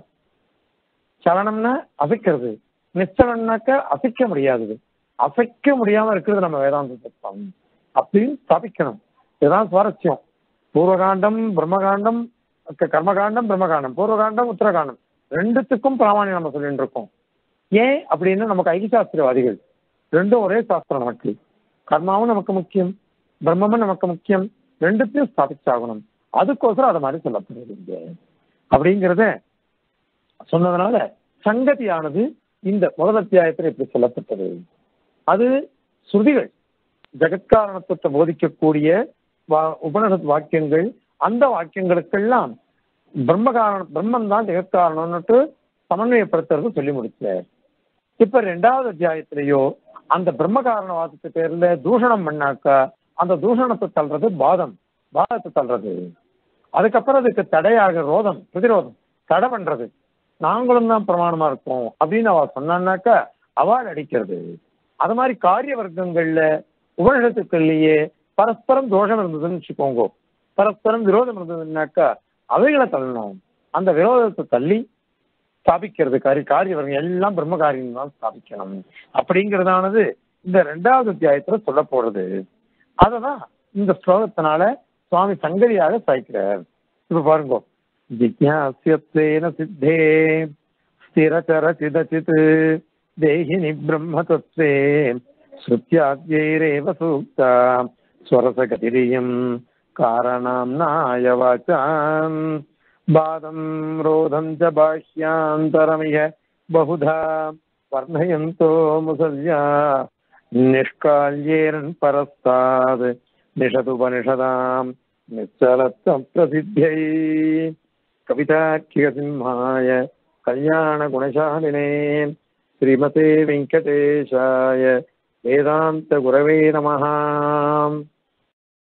சலனம்னா அசைக்கிறது நிச்சலம்னாக்க அசைக்க முடியாதது அசைக்க முடியாம இருக்கிறது நம்ம வேதாந்த தத்துவம் அப்படின்னு ஸ்தாபிக்கணும் இதுதான் சுவாரஸ்யம் பூர்வகாண்டம் பிரம்மகாண்டம் க- கர்மகாண்டம் பிரம்மகாண்டம் பூர்வகாண்டம் உத்தரகாண்டம் ரெண்டுத்துக்கும் பிராமணியம் நம்ம சொல்லிட்டு இருக்கோம் ஏன் அப்படின்னு நமக்கு ஐக்கியசாஸ்திரவாதிகள் ரெண்டும் ஒரே சாஸ்திரம் நமக்கு கர்மாவும் நமக்கு முக்கியம் பிரம்மமும் நமக்கு முக்கியம் ரெண்டுத்தையும் ஸ்தாபிச்சாகணும் அதுக்கோசரம் அதை மாதிரி சொல்லப்படுது இங்க அப்படிங்கிறத சொன்னதுனால சங்கதியானது இந்த முதல் அத்தியாயத்தில் இப்படி சொல்லப்பட்டது அது ஸ்ருதிகள் ஜெகத்காரணத்துவத்தை போதிக்கக்கூடிய வா- உபனிஷத் வாக்கியங்கள் அந்த வாக்கியங்களுக்கெல்லாம் பிரம்மகாரணம் பிரம்மன் தான் ஜெகத்காரணம்னுட்டு சமன்வயப்படுத்துறது சொல்லி முடிச்சார் இப்ப ரெண்டாவது அத்தியாயத்திலேயோ அந்த பிரம்ம காரணவாதத்து பேர்ல தூஷணம் பண்ணாக்கா அந்த தூஷணத்தை தள்ளுறது பாதம் பாதத்தை தள்ளுறது அதுக்கப்புறம் அதுக்கு தடையாக ரோதம் பிரதிரோதம் தடை பண்றது நாங்களும் தான் பிரமாணமா இருக்கோம் அப்படின்னு அவ சொன்னான்னாக்கா அவாள் அடிக்கிறது அது மாதிரி காரிய வர்க்கங்கள்ல உபநிஷத்துக்கள்லயே பரஸ்பரம் தோஷம் இருந்ததுன்னு வச்சுக்கோங்க பரஸ்பரம் விரோதம் இருந்ததுன்னாக்கா அவைகளை தள்ளணும் அந்த விரோதத்தை தள்ளி ஸ்தாபிக்கிறது காரிய காரிய வர்க்கம் எல்லாம் பிரம்ம காரியம் தான் ஸ்தாபிக்கணும் அப்படிங்கிறதானது இந்த ரெண்டாவது அத்தியாயத்துல சொல்ல போறது அததான் இந்த ஸ்லோகத்தினால சுவாமி சங்கரியாக சாய்க்கிறார் இப்ப பாருங்க ஜிக்யாசியத்வேன சித்தே ஸ்திரச்சர சிதச்சித் தேகினி பிரம்ம தத்வே ஸ்ருத்யாத்யைரேவ சூக்தா ஸ்வரசகதிரியம் காரணம் நாயவாச்சாம் பாதம் ரோதம் ச பாஹ்யாந்தரமிக बहुधा वर्णयन्तो मुसल्या निष्काल्येरन् परस्तात् निषदुपनिषदाम् निश्चलत्वम् प्रसिद्ध्यै कविताख्यसिंहाय कल्याणगुणशालिने श्रीमते वेङ्कटेशाय वेदान्तगुरवे नमः